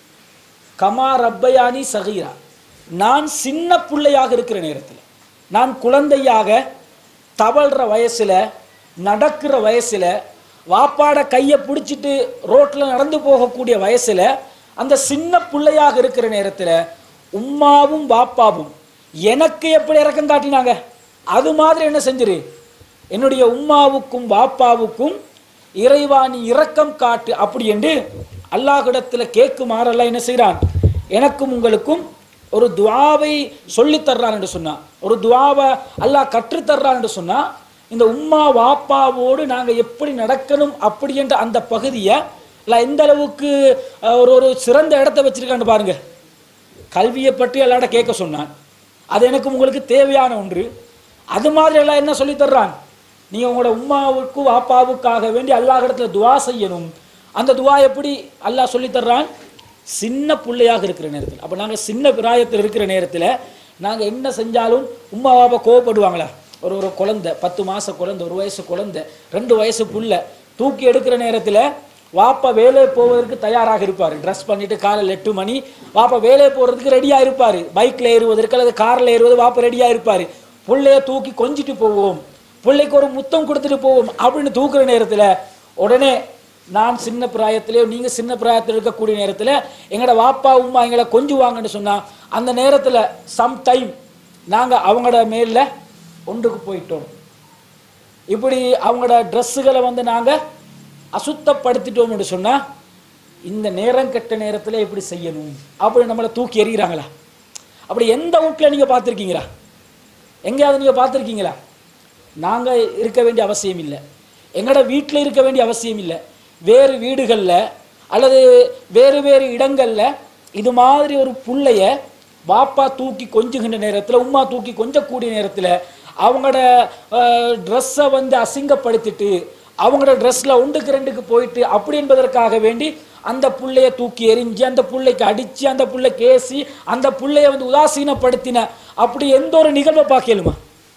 கமா ரப்பயானி சகீரா நான் சின்ன பிள்ளையாக இருக்கிற நேரத்தில் நான் குழந்தையாக தவழ்ற வயசுல நடக்கிற வயசுல வாப்பாட கையை பிடிச்சிட்டு ரோட்ல நடந்து போகக்கூடிய வயசுல அந்த சின்ன பிள்ளையாக இருக்கிற நேரத்தில் உம்மாவும் வாப்பாவும் எனக்கு எப்படி இறக்கம் காட்டினாங்க அது மாதிரி என்ன செஞ்சிரு என்னுடைய உம்மாவுக்கும் வாப்பாவுக்கும் இறைவா நீ இரக்கம் காட்டு அப்படி என்று அல்லாஹ்விடத்துல கேட்குமாறெல்லாம் என்ன செய்றான் எனக்கும் உங்களுக்கும் ஒரு துவாவை சொல்லித் தர்றான் என்று சொன்னா ஒரு துவாவை அல்லாஹ் கற்றுத் தர்றான் என்று சொன்னா இந்த உம்மா வாப்பாவோடு நாங்க எப்படி நடக்கணும் அப்படி என்ற அந்த பகுதியை அல்லாஹ் எந்த அளவுக்கு அஹ், ஒரு ஒரு சிறந்த இடத்த வச்சிருக்கான்னு பாருங்க கல்வியை பற்றி அல்லாட கேட்க சொன்னான் அது எனக்கு உங்களுக்கு தேவையான ஒன்று அது மாதிரி எல்லாம் என்ன சொல்லி தர்றான் நீங்க உங்களோட உம்மாவுக்கு வாப்பாவுக்காக வேண்டி அல்லாஹ் இடத்துல துவா செய்யணும் அந்த துவா எப்படி அல்லாஹ் சொல்லி தர்றான் சின்ன பிள்ளையாக இருக்கிற நேரத்தில் அப்போ நாங்கள் சின்ன பிராயத்தில் இருக்கிற நேரத்தில் நாங்கள் என்ன செஞ்சாலும் உம்மா வாப்பா கோவப்படுவாங்களா ஒரு ஒரு குழந்தை பத்து மாச குழந்தை ஒரு வயசு குழந்தை ரெண்டு வயசு புள்ள தூக்கி எடுக்கிற நேரத்தில் வாப்பா வேலை போவதற்கு தயாராக இருப்பார் ட்ரெஸ் பண்ணிட்டு காலையில் எட்டு மணி வாப்பா வேலை போகிறதுக்கு ரெடியாக இருப்பார் பைக்கில் ஏறுவதற்கு அல்லது காரில் ஏறுவது வாப்பா ரெடியாக இருப்பார் புள்ளைய தூக்கி கொஞ்சிட்டு போவோம் பிள்ளைக்கு ஒரு முத்தம் கொடுத்துட்டு போவோம் அப்படின்னு தூக்குற நேரத்தில் உடனே நான் சின்ன பிராயத்திலே நீங்க சின்ன பிராயத்தில் இருக்கக்கூடிய நேரத்தில் எங்களோட வாப்பா உம்மா எங்களை கொஞ்சுவாங்கன்னு சொன்னா அந்த நேரத்தில் சம் டைம் நாங்க அவங்களோட மேல ஒன்றுக்கு போயிட்டோம் இப்படி அவங்களோட ட்ரெஸ்ஸுகளை வந்து நாங்க அசுத்தப்படுத்திட்டோம்னு சொன்னா இந்த நேரம் கெட்ட நேரத்தில் எப்படி செய்யணும் அப்படி நம்மளை தூக்கி எறிகிறாங்களா அப்படி எந்த வீட்டில் நீங்க பார்த்துருக்கீங்களா எங்கேயாவது நீங்க பார்த்துருக்கீங்களா நாங்க இருக்க வேண்டிய அவசியம் இல்லை எங்களோட வீட்டில் இருக்க வேண்டிய அவசியம் இல்லை வேறு வீடுகளில் அல்லது வேறு வேறு இடங்கள்ல இது மாதிரி ஒரு புள்ளைய பாப்பா தூக்கி கொஞ்சுகின்ற நேரத்தில் உம்மா தூக்கி கொஞ்சக்கூடிய நேரத்தில் அவங்களோட ட்ரெஸ்ஸை வந்து அசிங்கப்படுத்திட்டு அவங்களோட ட்ரெஸ்ஸில் ஒன்றுக்கு ரெண்டுக்கு போயிட்டு அப்படி என்பதற்காக வேண்டி அந்த புள்ளைய தூக்கி எரிஞ்சு அந்த புள்ளைக்கு அடித்து அந்த புள்ளை கேசி அந்த புள்ளைய வந்து உதாசீனப்படுத்தின அப்படி எந்த ஒரு நிகழ்வை பார்க்கலுமா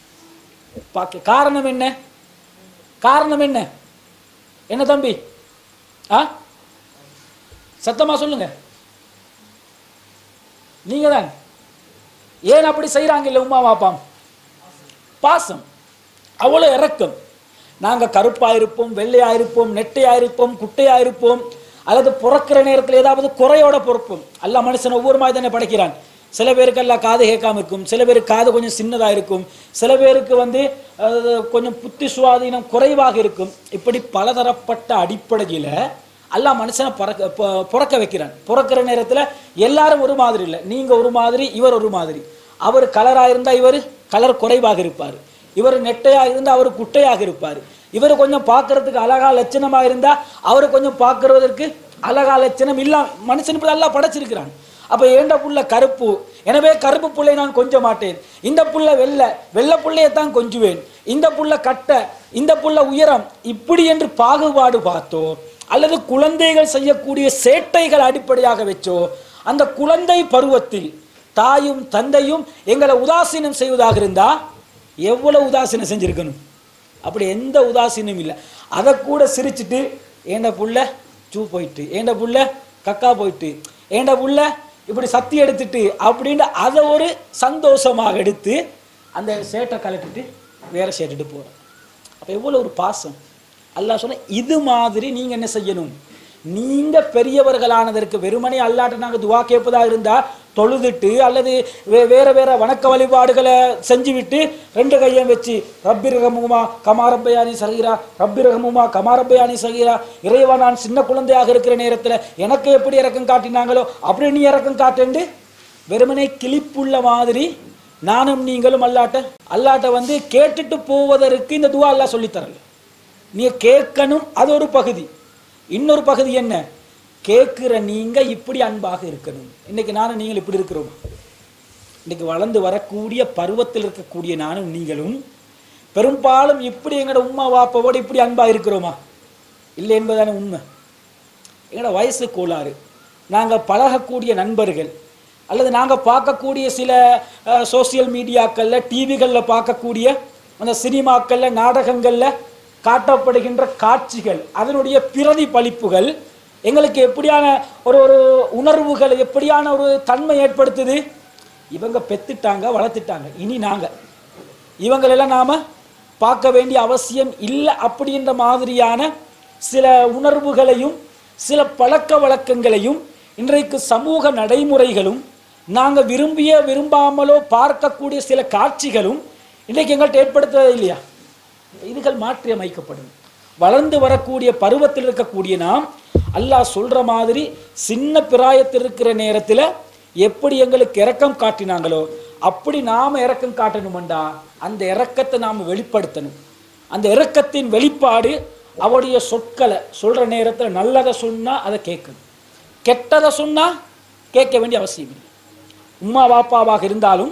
பார்க்க காரணம் என்ன காரணம் என்ன என்ன தம்பி ஆ சத்தமா சொல்லுங்க நீங்க தான் ஏன் அப்படி செய்றாங்க இல்ல உமா வாப்பாம் பாசம் அவ்வளோ இறக்கம் நாங்க கருப்பா இருப்போம் வெள்ளையா இருப்போம் நெட்டையா இருப்போம் குட்டையா இருப்போம் அல்லது பிறக்கிற நேரத்தில் ஏதாவது குறையோட பிறப்போம் அல்ல மனுஷன் ஒவ்வொரு மாதிரி தானே படைக்கிறான் சில பேருக்கு எல்லாம் காது கேட்காம இருக்கும் சில பேருக்கு காது கொஞ்சம் சின்னதா இருக்கும் சில பேருக்கு வந்து அஹ், கொஞ்சம் புத்தி சுவாதீனம் குறைவாக இருக்கும் இப்படி பலதரப்பட்ட அடிப்படையில அல்லாஹ் மனுஷனை பறக்க பொ- பிறக்க வைக்கிறான் பிறக்கிற நேரத்துல எல்லாரும் ஒரு மாதிரி இல்லை நீங்க ஒரு மாதிரி இவர் ஒரு மாதிரி அவர் கலரா இருந்தா இவர் கலர் குறைவாக இருப்பார் இவர் நெட்டையாக இருந்தா அவர் குட்டையாக இருப்பார் இவர் கொஞ்சம் பார்க்கறதுக்கு அழகா லட்சணமா இருந்தா அவர் கொஞ்சம் பார்க்கறதற்கு அழகா லட்சணம் இல்லாம மனுஷன் இப்படி எல்லாம் படைச்சிருக்கிறான் அப்ப ஏண்ட புள்ள கருப்பு எனவே கருப்பு புள்ளை நான் கொஞ்ச மாட்டேன் இந்த புள்ள வெள்ளை வெள்ளை புள்ளையத்தான் கொஞ்சுவேன் இந்த புள்ள கட்டை இந்த புள்ள உயரம் இப்படி என்று பாகுபாடு பார்த்தோ அல்லது குழந்தைகள் செய்யக்கூடிய சேட்டைகள் அடிப்படையாக வச்சோ அந்த குழந்தை பருவத்தில் தாயும் தந்தையும் எங்களை உதாசீனம் செய்வதாக இருந்தா எவ்வளவு உதாசீனம் செஞ்சிருக்கணும் அப்படி எந்த உதாசீனம் இல்லை அதை கூட சிரிச்சிட்டு ஏண்ட புள்ள சூ போயிட்டு ஏண்ட புள்ள கக்கா போயிட்டு ஏண்ட புள்ள இப்படி சத்தி எடுத்துட்டு அப்படின்னு அதை ஒரு சந்தோஷமாக எடுத்து அந்த சேட்டை கலட்டிட்டு வேற சேட்டுட்டு போகிறேன் அப்போ எவ்வளோ ஒரு பாசம் அல்லாஹ் சொன்ன இது மாதிரி நீங்கள் என்ன செய்யணும் நீங்க பெரியவர்களானதற்கு வெறுமனே அல்லாட்ட நாங்கள் துவா கேட்பதா இருந்தா தொழுதுட்டு அல்லது வே- வேற வேற வணக்க வழிபாடுகளை செஞ்சு விட்டு ரெண்டு கையும் வச்சு ரப்பி ரகமுமா கமாரப்பயானி சகீரா ரப்பி ரகமுமா கமாரப்பயானி சகீரா இறைவா நான் சின்ன குழந்தையாக இருக்கிற நேரத்தில் எனக்கு எப்படி இறக்கம் காட்டினாங்களோ அப்படி நீ இறக்கம் காட்டுண்டு வெறுமனே கிளிப்புள்ள மாதிரி நானும் நீங்களும் அல்லாட்ட அல்லாட்ட வந்து கேட்டுட்டு போவதற்கு இந்த துவா அல்லாஹ் சொல்லித் தரல நீ கேட்கணும் அது ஒரு பகுதி இன்னொரு பகுதி என்ன கேட்கிற நீங்க இப்படி அன்பாக இருக்கணும் இன்னைக்கு நானும் நீங்கள் இப்படி இருக்கிறோம் இன்னைக்கு வளர்ந்து வரக்கூடிய பருவத்தில் இருக்கக்கூடிய நானும் நீங்களும் பெரும்பாலும் இப்படி எங்களோட உம்மா வாப்பாவோட இப்படி அன்பா இருக்கிறோமா இல்லை என்பதான உண்மை எங்களோட வயசு கோளாறு நாங்கள் பழகக்கூடிய நண்பர்கள் அல்லது நாங்கள் பார்க்கக்கூடிய சில சோசியல் மீடியாக்களில் டிவிகளில் பார்க்கக்கூடிய அந்த சினிமாக்களில் நாடகங்களில் காட்டப்படுகின்ற காட்சிகள் அதனுடைய பிரதிபலிப்புகள் எங்களுக்கு எப்படியான ஒரு ஒரு உணர்வுகள் எப்படியான ஒரு தன்மை ஏற்படுத்துது இவங்க பெத்துட்டாங்க வளர்த்துட்டாங்க இனி நாங்கள் இவங்களெல்லாம் நாம பார்க்க வேண்டிய அவசியம் இல்லை அப்படின்ற மாதிரியான சில உணர்வுகளையும் சில பழக்க வழக்கங்களையும் இன்றைக்கு சமூக நடைமுறைகளும் நாங்கள் விரும்பிய விரும்பாமலோ பார்க்கக்கூடிய சில காட்சிகளும் இன்றைக்கு எங்கள்கிட்ட ஏற்படுத்துறது இல்லையா இதுகள் மாற்றி அமைக்கப்படும் வளர்ந்து வரக்கூடிய பருவத்தில் இருக்கக்கூடிய நாம் அல்லாஹ் சொல்ற மாதிரி சின்ன பிராயத்தில் இருக்கிற நேரத்தில் எப்படி எங்களுக்கு இரக்கம் காட்டினாங்களோ அப்படி நாம் இரக்கம் காட்டணுமெண்டா அந்த இரக்கத்தை நாம் வெளிப்படுத்தணும் அந்த இரக்கத்தின் வெளிப்பாடு அவருடைய சொற்களை சொல்ற நேரத்தில் நல்லதை சொன்னா அதை கேட்கணும் கெட்டதை சொன்னா கேட்க வேண்டிய அவசியம் இல்லை உம்மா வாப்பாவாக இருந்தாலும்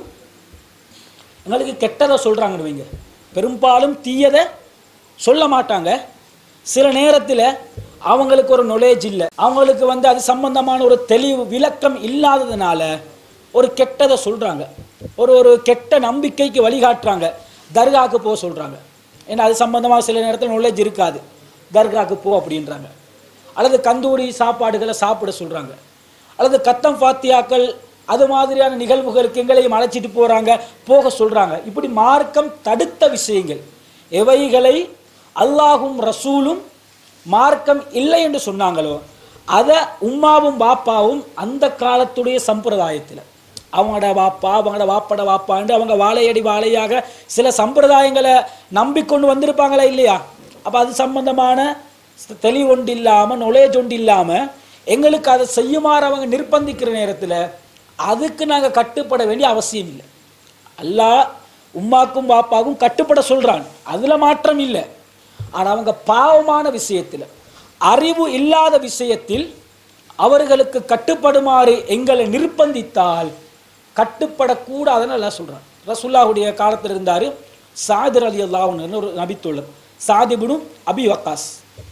எங்களுக்கு கெட்டதை சொல்கிறாங்கன்னு வைங்க பெரும்பாலும் தீயதை சொல்ல மாட்டாங்க சில நேரத்தில் அவங்களுக்கு ஒரு knowledge இல்லை அவங்களுக்கு வந்து அது சம்பந்தமான ஒரு தெளிவு விளக்கம் இல்லாததுனால ஒரு கெட்டதை சொல்கிறாங்க ஒரு ஒரு கெட்ட நம்பிக்கைக்கு வழிகாட்டுறாங்க தர்காவுக்கு போக சொல்கிறாங்க ஏன்னா அது சம்பந்தமாக சில நேரத்தில் knowledge இருக்காது தர்காவுக்கு போ அப்படின்றாங்க அல்லது கந்தூரி சாப்பாடுகளை சாப்பிட சொல்கிறாங்க அல்லது கத்தம் ஃபாத்தியாக்கள் அது மாதிரியான நிகழ்வுகளுக்கு எங்களையும் அழைச்சிட்டு போகிறாங்க போக சொல்கிறாங்க இப்படி மார்க்கம் தடுத்த விஷயங்கள் எவைகளை அல்லாஹும் ரசூலும் மார்க்கம் இல்லை என்று சொன்னாங்களோ அதை உம்மாவும் பாப்பாவும் அந்த காலத்துடைய சம்பிரதாயத்தில் அவங்களோட வாப்பா அவங்களோட வாப்பட வாப்பாண்டு அவங்க வாழையடி வாழையாக சில சம்பிரதாயங்களை நம்பிக்கொண்டு வந்திருப்பாங்களா இல்லையா அப்போ அது சம்பந்தமான தெளிவு ஒன்று இல்லாமல் knowledge ஒன்று இல்லாமல் எங்களுக்கு அதை செய்யுமாறு அவங்க நிர்பந்திக்கிற நேரத்தில் அதுக்கு நாங்கள் கட்டுப்பட வேண்டிய அவசியம் இல்லை அல்லாஹ் உம்மாக்கும் பாப்பாக்கும் கட்டுப்பட சொல்றான் அதுல மாற்றம் இல்லை ஆனா அவங்க பாவமான விஷயத்தில் அறிவு இல்லாத விஷயத்தில் அவர்களுக்கு கட்டுப்படுமாறு எங்களை நிர்பந்தித்தால் கட்டுப்படக்கூடாதுன்னு எல்லாம் சொல்றான் ரசுல்லாவுடைய காலத்தில் இருந்தாரு சாதிர் அலி அல்லாஹ்னு ஒரு நபித்தோழர் சாதிபுடும் அபி வக்காஸ்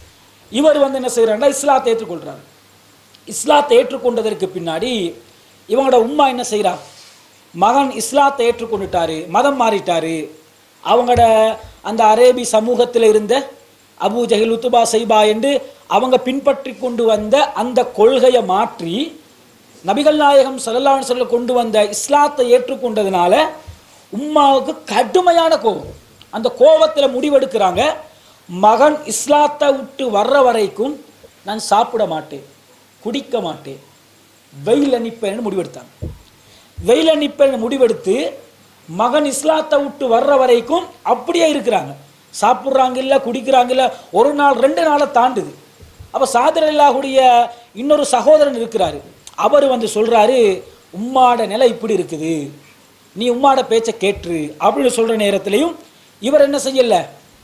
இவர் வந்து என்ன செய்யறாருன்னா இஸ்லாத்தை ஏற்றுக்கொள்றாரு இஸ்லாத்தை ஏற்றுக்கொண்டதற்கு பின்னாடி இவங்களோட உம்மா என்ன செய்றா மகன் இஸ்லாத்தை ஏற்றுக்கொண்டுட்டாரு மதம் மாறிட்டாரு அவங்களோட அந்த அரேபி சமூகத்தில் இருந்த அபூ ஜஹில் உத்துபா சைபா என்று அவங்க பின்பற்றி கொண்டு வந்த அந்த கொள்கையை மாற்றி நபிகள் நாயகம் ஸல்லல்லாஹு அலைஹி வஸல்லம் கொண்டு வந்த இஸ்லாத்தை ஏற்றுக்கொண்டதுனால உம்மாவுக்கு கடுமையான கோபம் அந்த கோபத்தில் முடிவெடுக்கிறாங்க மகன் இஸ்லாத்தை விட்டு வர்ற வரைக்கும் நான் சாப்பிட மாட்டேன் குடிக்க மாட்டேன் வெயில் நிற்பேன்னு முடிவெடுத்தாங்க வெயில் நிற்பேன்னு முடிவெடுத்து மகன் இஸ்லாத்தை விட்டு வர்ற வரைக்கும் அப்படியே இருக்கிறாங்க சாப்பிட்றாங்க இல்லை குடிக்கிறாங்க இல்லை ஒரு நாள் ரெண்டு நாளை தாண்டுது அப்போ சாதர் அல்லாஹுடைய இன்னொரு சகோதரன் இருக்கிறாரு அவர் வந்து சொல்றாரு உம்மாட நிலை இப்படி இருக்குது நீ உம்மாட பேச்சை கேட்டுரு அப்படின்னு சொல்ற நேரத்திலையும் இவர் என்ன செய்யல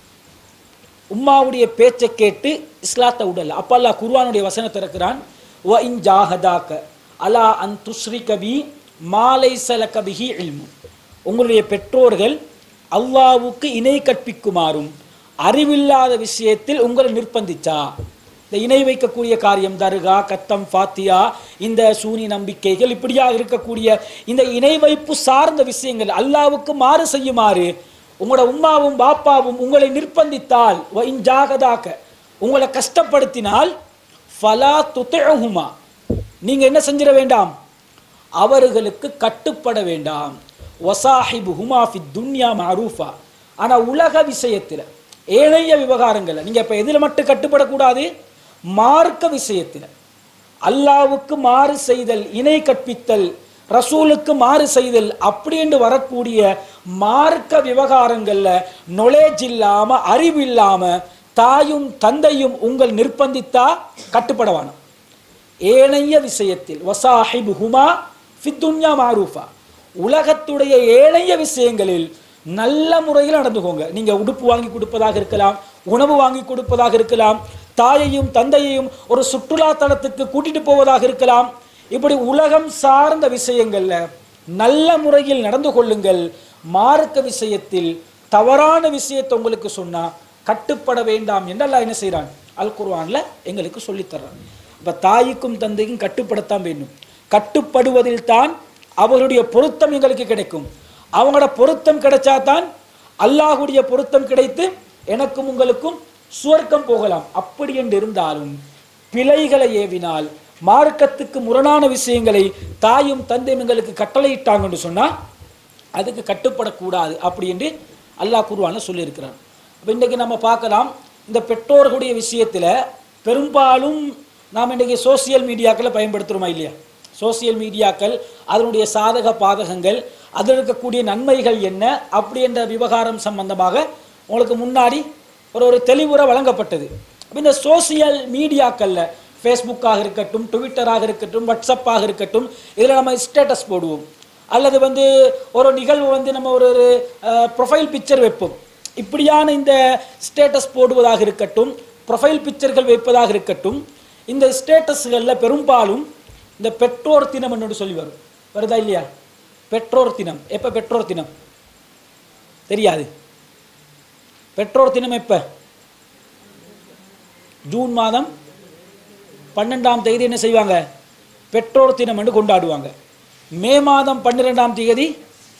உம்மாவுடைய பேச்சை கேட்டு இஸ்லாத்தை விடல அப்ப அல்லாஹ் குர்ஆனுடைய வசனத்தை இருக்கிறான் வ இன் ஜாஹதாக்க அலா அன் துஸ்ரிக பி மாலை சலக பிஹி இல்மு உங்களுடைய பெற்றோர்கள் அல்லாவுக்கு இணை கற்பிக்குமாறும் அறிவில்லாத விஷயத்தில் உங்களை நிர்பந்திச்சா இந்த இணை வைக்கக்கூடிய காரியம் தர்கா கத்தம் ஃபாத்தியா இந்த சூனி நம்பிக்கைகள் இப்படியாக இருக்கக்கூடிய இந்த இணை வைப்பு சார்ந்த விஷயங்கள் அல்லாவுக்கு மாறு செய்யுமாறு உங்களோட உம்மாவும் பாப்பாவும் உங்களை நிர்பந்தித்தால் வ இன் ஜாகதாக்க உங்களை கஷ்டப்படுத்தினால் ஃபலா துத்திஹுமா நீங்க என்ன செஞ்சிட வேண்டாம் அவர்களுக்கு கட்டுப்பட வேண்டாம் வசாஹிபு ஹுமா ஃபி துன்யா மரூஃபா ஆனா உலக விஷயத்துல ஏனைய விவகாரங்கள்ல நீங்க இப்ப எதுல மட்டும் கட்டுப்படக்கூடாது மார்க்க விஷயத்துல அல்லாவுக்கு மாறு செய்தல் இணை கற்பித்தல் ரசூலுக்கு மாறு செய்தல் அப்படின்னு வரக்கூடிய மார்க்க விவகாரங்கள்ல knowledge இல்லாம அறிவு இல்லாம தாயும் தந்தையும் உங்கள் நிர்பந்தித்தா கட்டுப்படவான ஏனைய விஷயத்தில் வசாஹிபு ஹுமா ஃபித்துன்யா மாரூஃபா உலகத்துடைய ஏனைய விஷயங்களில் நல்ல முறையில் நடந்துக்கோங்க நீங்க உடுப்பு வாங்கி கொடுப்பதாக இருக்கலாம் உணவு வாங்கி கொடுப்பதாக இருக்கலாம் தாயையும் தந்தையையும் ஒரு சுற்றுலா தலத்துக்கு கூட்டிட்டு போவதாக இருக்கலாம் இப்படி உலகம் சார்ந்த விஷயங்கள்ல நல்ல முறையில் நடந்து கொள்ளுங்கள் மார்க்க விஷயத்தில் தவறான விஷயத்தை உங்களுக்கு சொன்னா கட்டுப்பட வேண்டாம் என்றெல்லாம் என்ன செய்றான் அல் குர்ஆன்ல எங்களுக்கு சொல்லித் தர்றான் இப்ப தாய்க்கும் தந்தைக்கும் கட்டுப்படத்தான் வேண்டும் கட்டுப்படுவதில் தான் அவருடைய பொருத்தம் எங்களுக்கு கிடைக்கும் அவங்களோட பொருத்தம் கிடைச்சா தான் அல்லாஹுடைய பொருத்தம் கிடைத்து எனக்கும் உங்களுக்கும் சுவர்க்கம் போகலாம் அப்படி என்று இருந்தாலும் பிழைகளை ஏவினால் மார்க்கத்துக்கு முரணான விஷயங்களை தாயும் தந்தையும் எங்களுக்கு கட்டளையிட்டாங்கன்னு சொன்னா அதுக்கு கட்டுப்படக்கூடாது அப்படி என்று அல்லாஹ் குர்ஆன்ல சொல்லியிருக்கிறான் அப்போ இன்றைக்கி நம்ம பார்க்கலாம் இந்த பெற்றோர்களுடைய விஷயத்தில் பெரும்பாலும் நாம் இன்றைக்கி சோசியல் மீடியாக்களை பயன்படுத்துகிறோமா இல்லையா சோசியல் மீடியாக்கள் அதனுடைய சாதக பாதகங்கள் அதில் இருக்கக்கூடிய நன்மைகள் என்ன அப்படி என்ற விவகாரம் சம்பந்தமாக உங்களுக்கு முன்னாடி ஒரு ஒரு தெளிவுரை வழங்கப்பட்டது அப்ப இந்த சோசியல் மீடியாக்களில் ஃபேஸ்புக்காக இருக்கட்டும் ட்விட்டராக இருக்கட்டும் வாட்ஸ்அப்பாக இருக்கட்டும் இதில் நம்ம ஸ்டேட்டஸ் போடுவோம் அல்லது வந்து ஒரு நிகழ்வு வந்து நம்ம ஒரு ஒரு ப்ரொஃபைல் பிக்சர் வைப்போம் இப்படியான இந்த ஸ்டேட்டஸ் போடுவதாக இருக்கட்டும் ப்ரொஃபைல் பிக்சர்கள் வைப்பதாக இருக்கட்டும் இந்த ஸ்டேட்டஸ்களில் பெரும்பாலும் இந்த பெற்றோர் தினம் என்று சொல்லி வரும் வருதா இல்லையா பெற்றோர் தினம் எப்போ பெற்றோர் தினம் தெரியாது பெற்றோர் தினம் எப்போ ஜூன் மாதம் பன்னெண்டாம் தேதி என்ன செய்வாங்க பெற்றோர் தினம் என்று கொண்டாடுவாங்க மே மாதம் பன்னிரெண்டாம் தேதி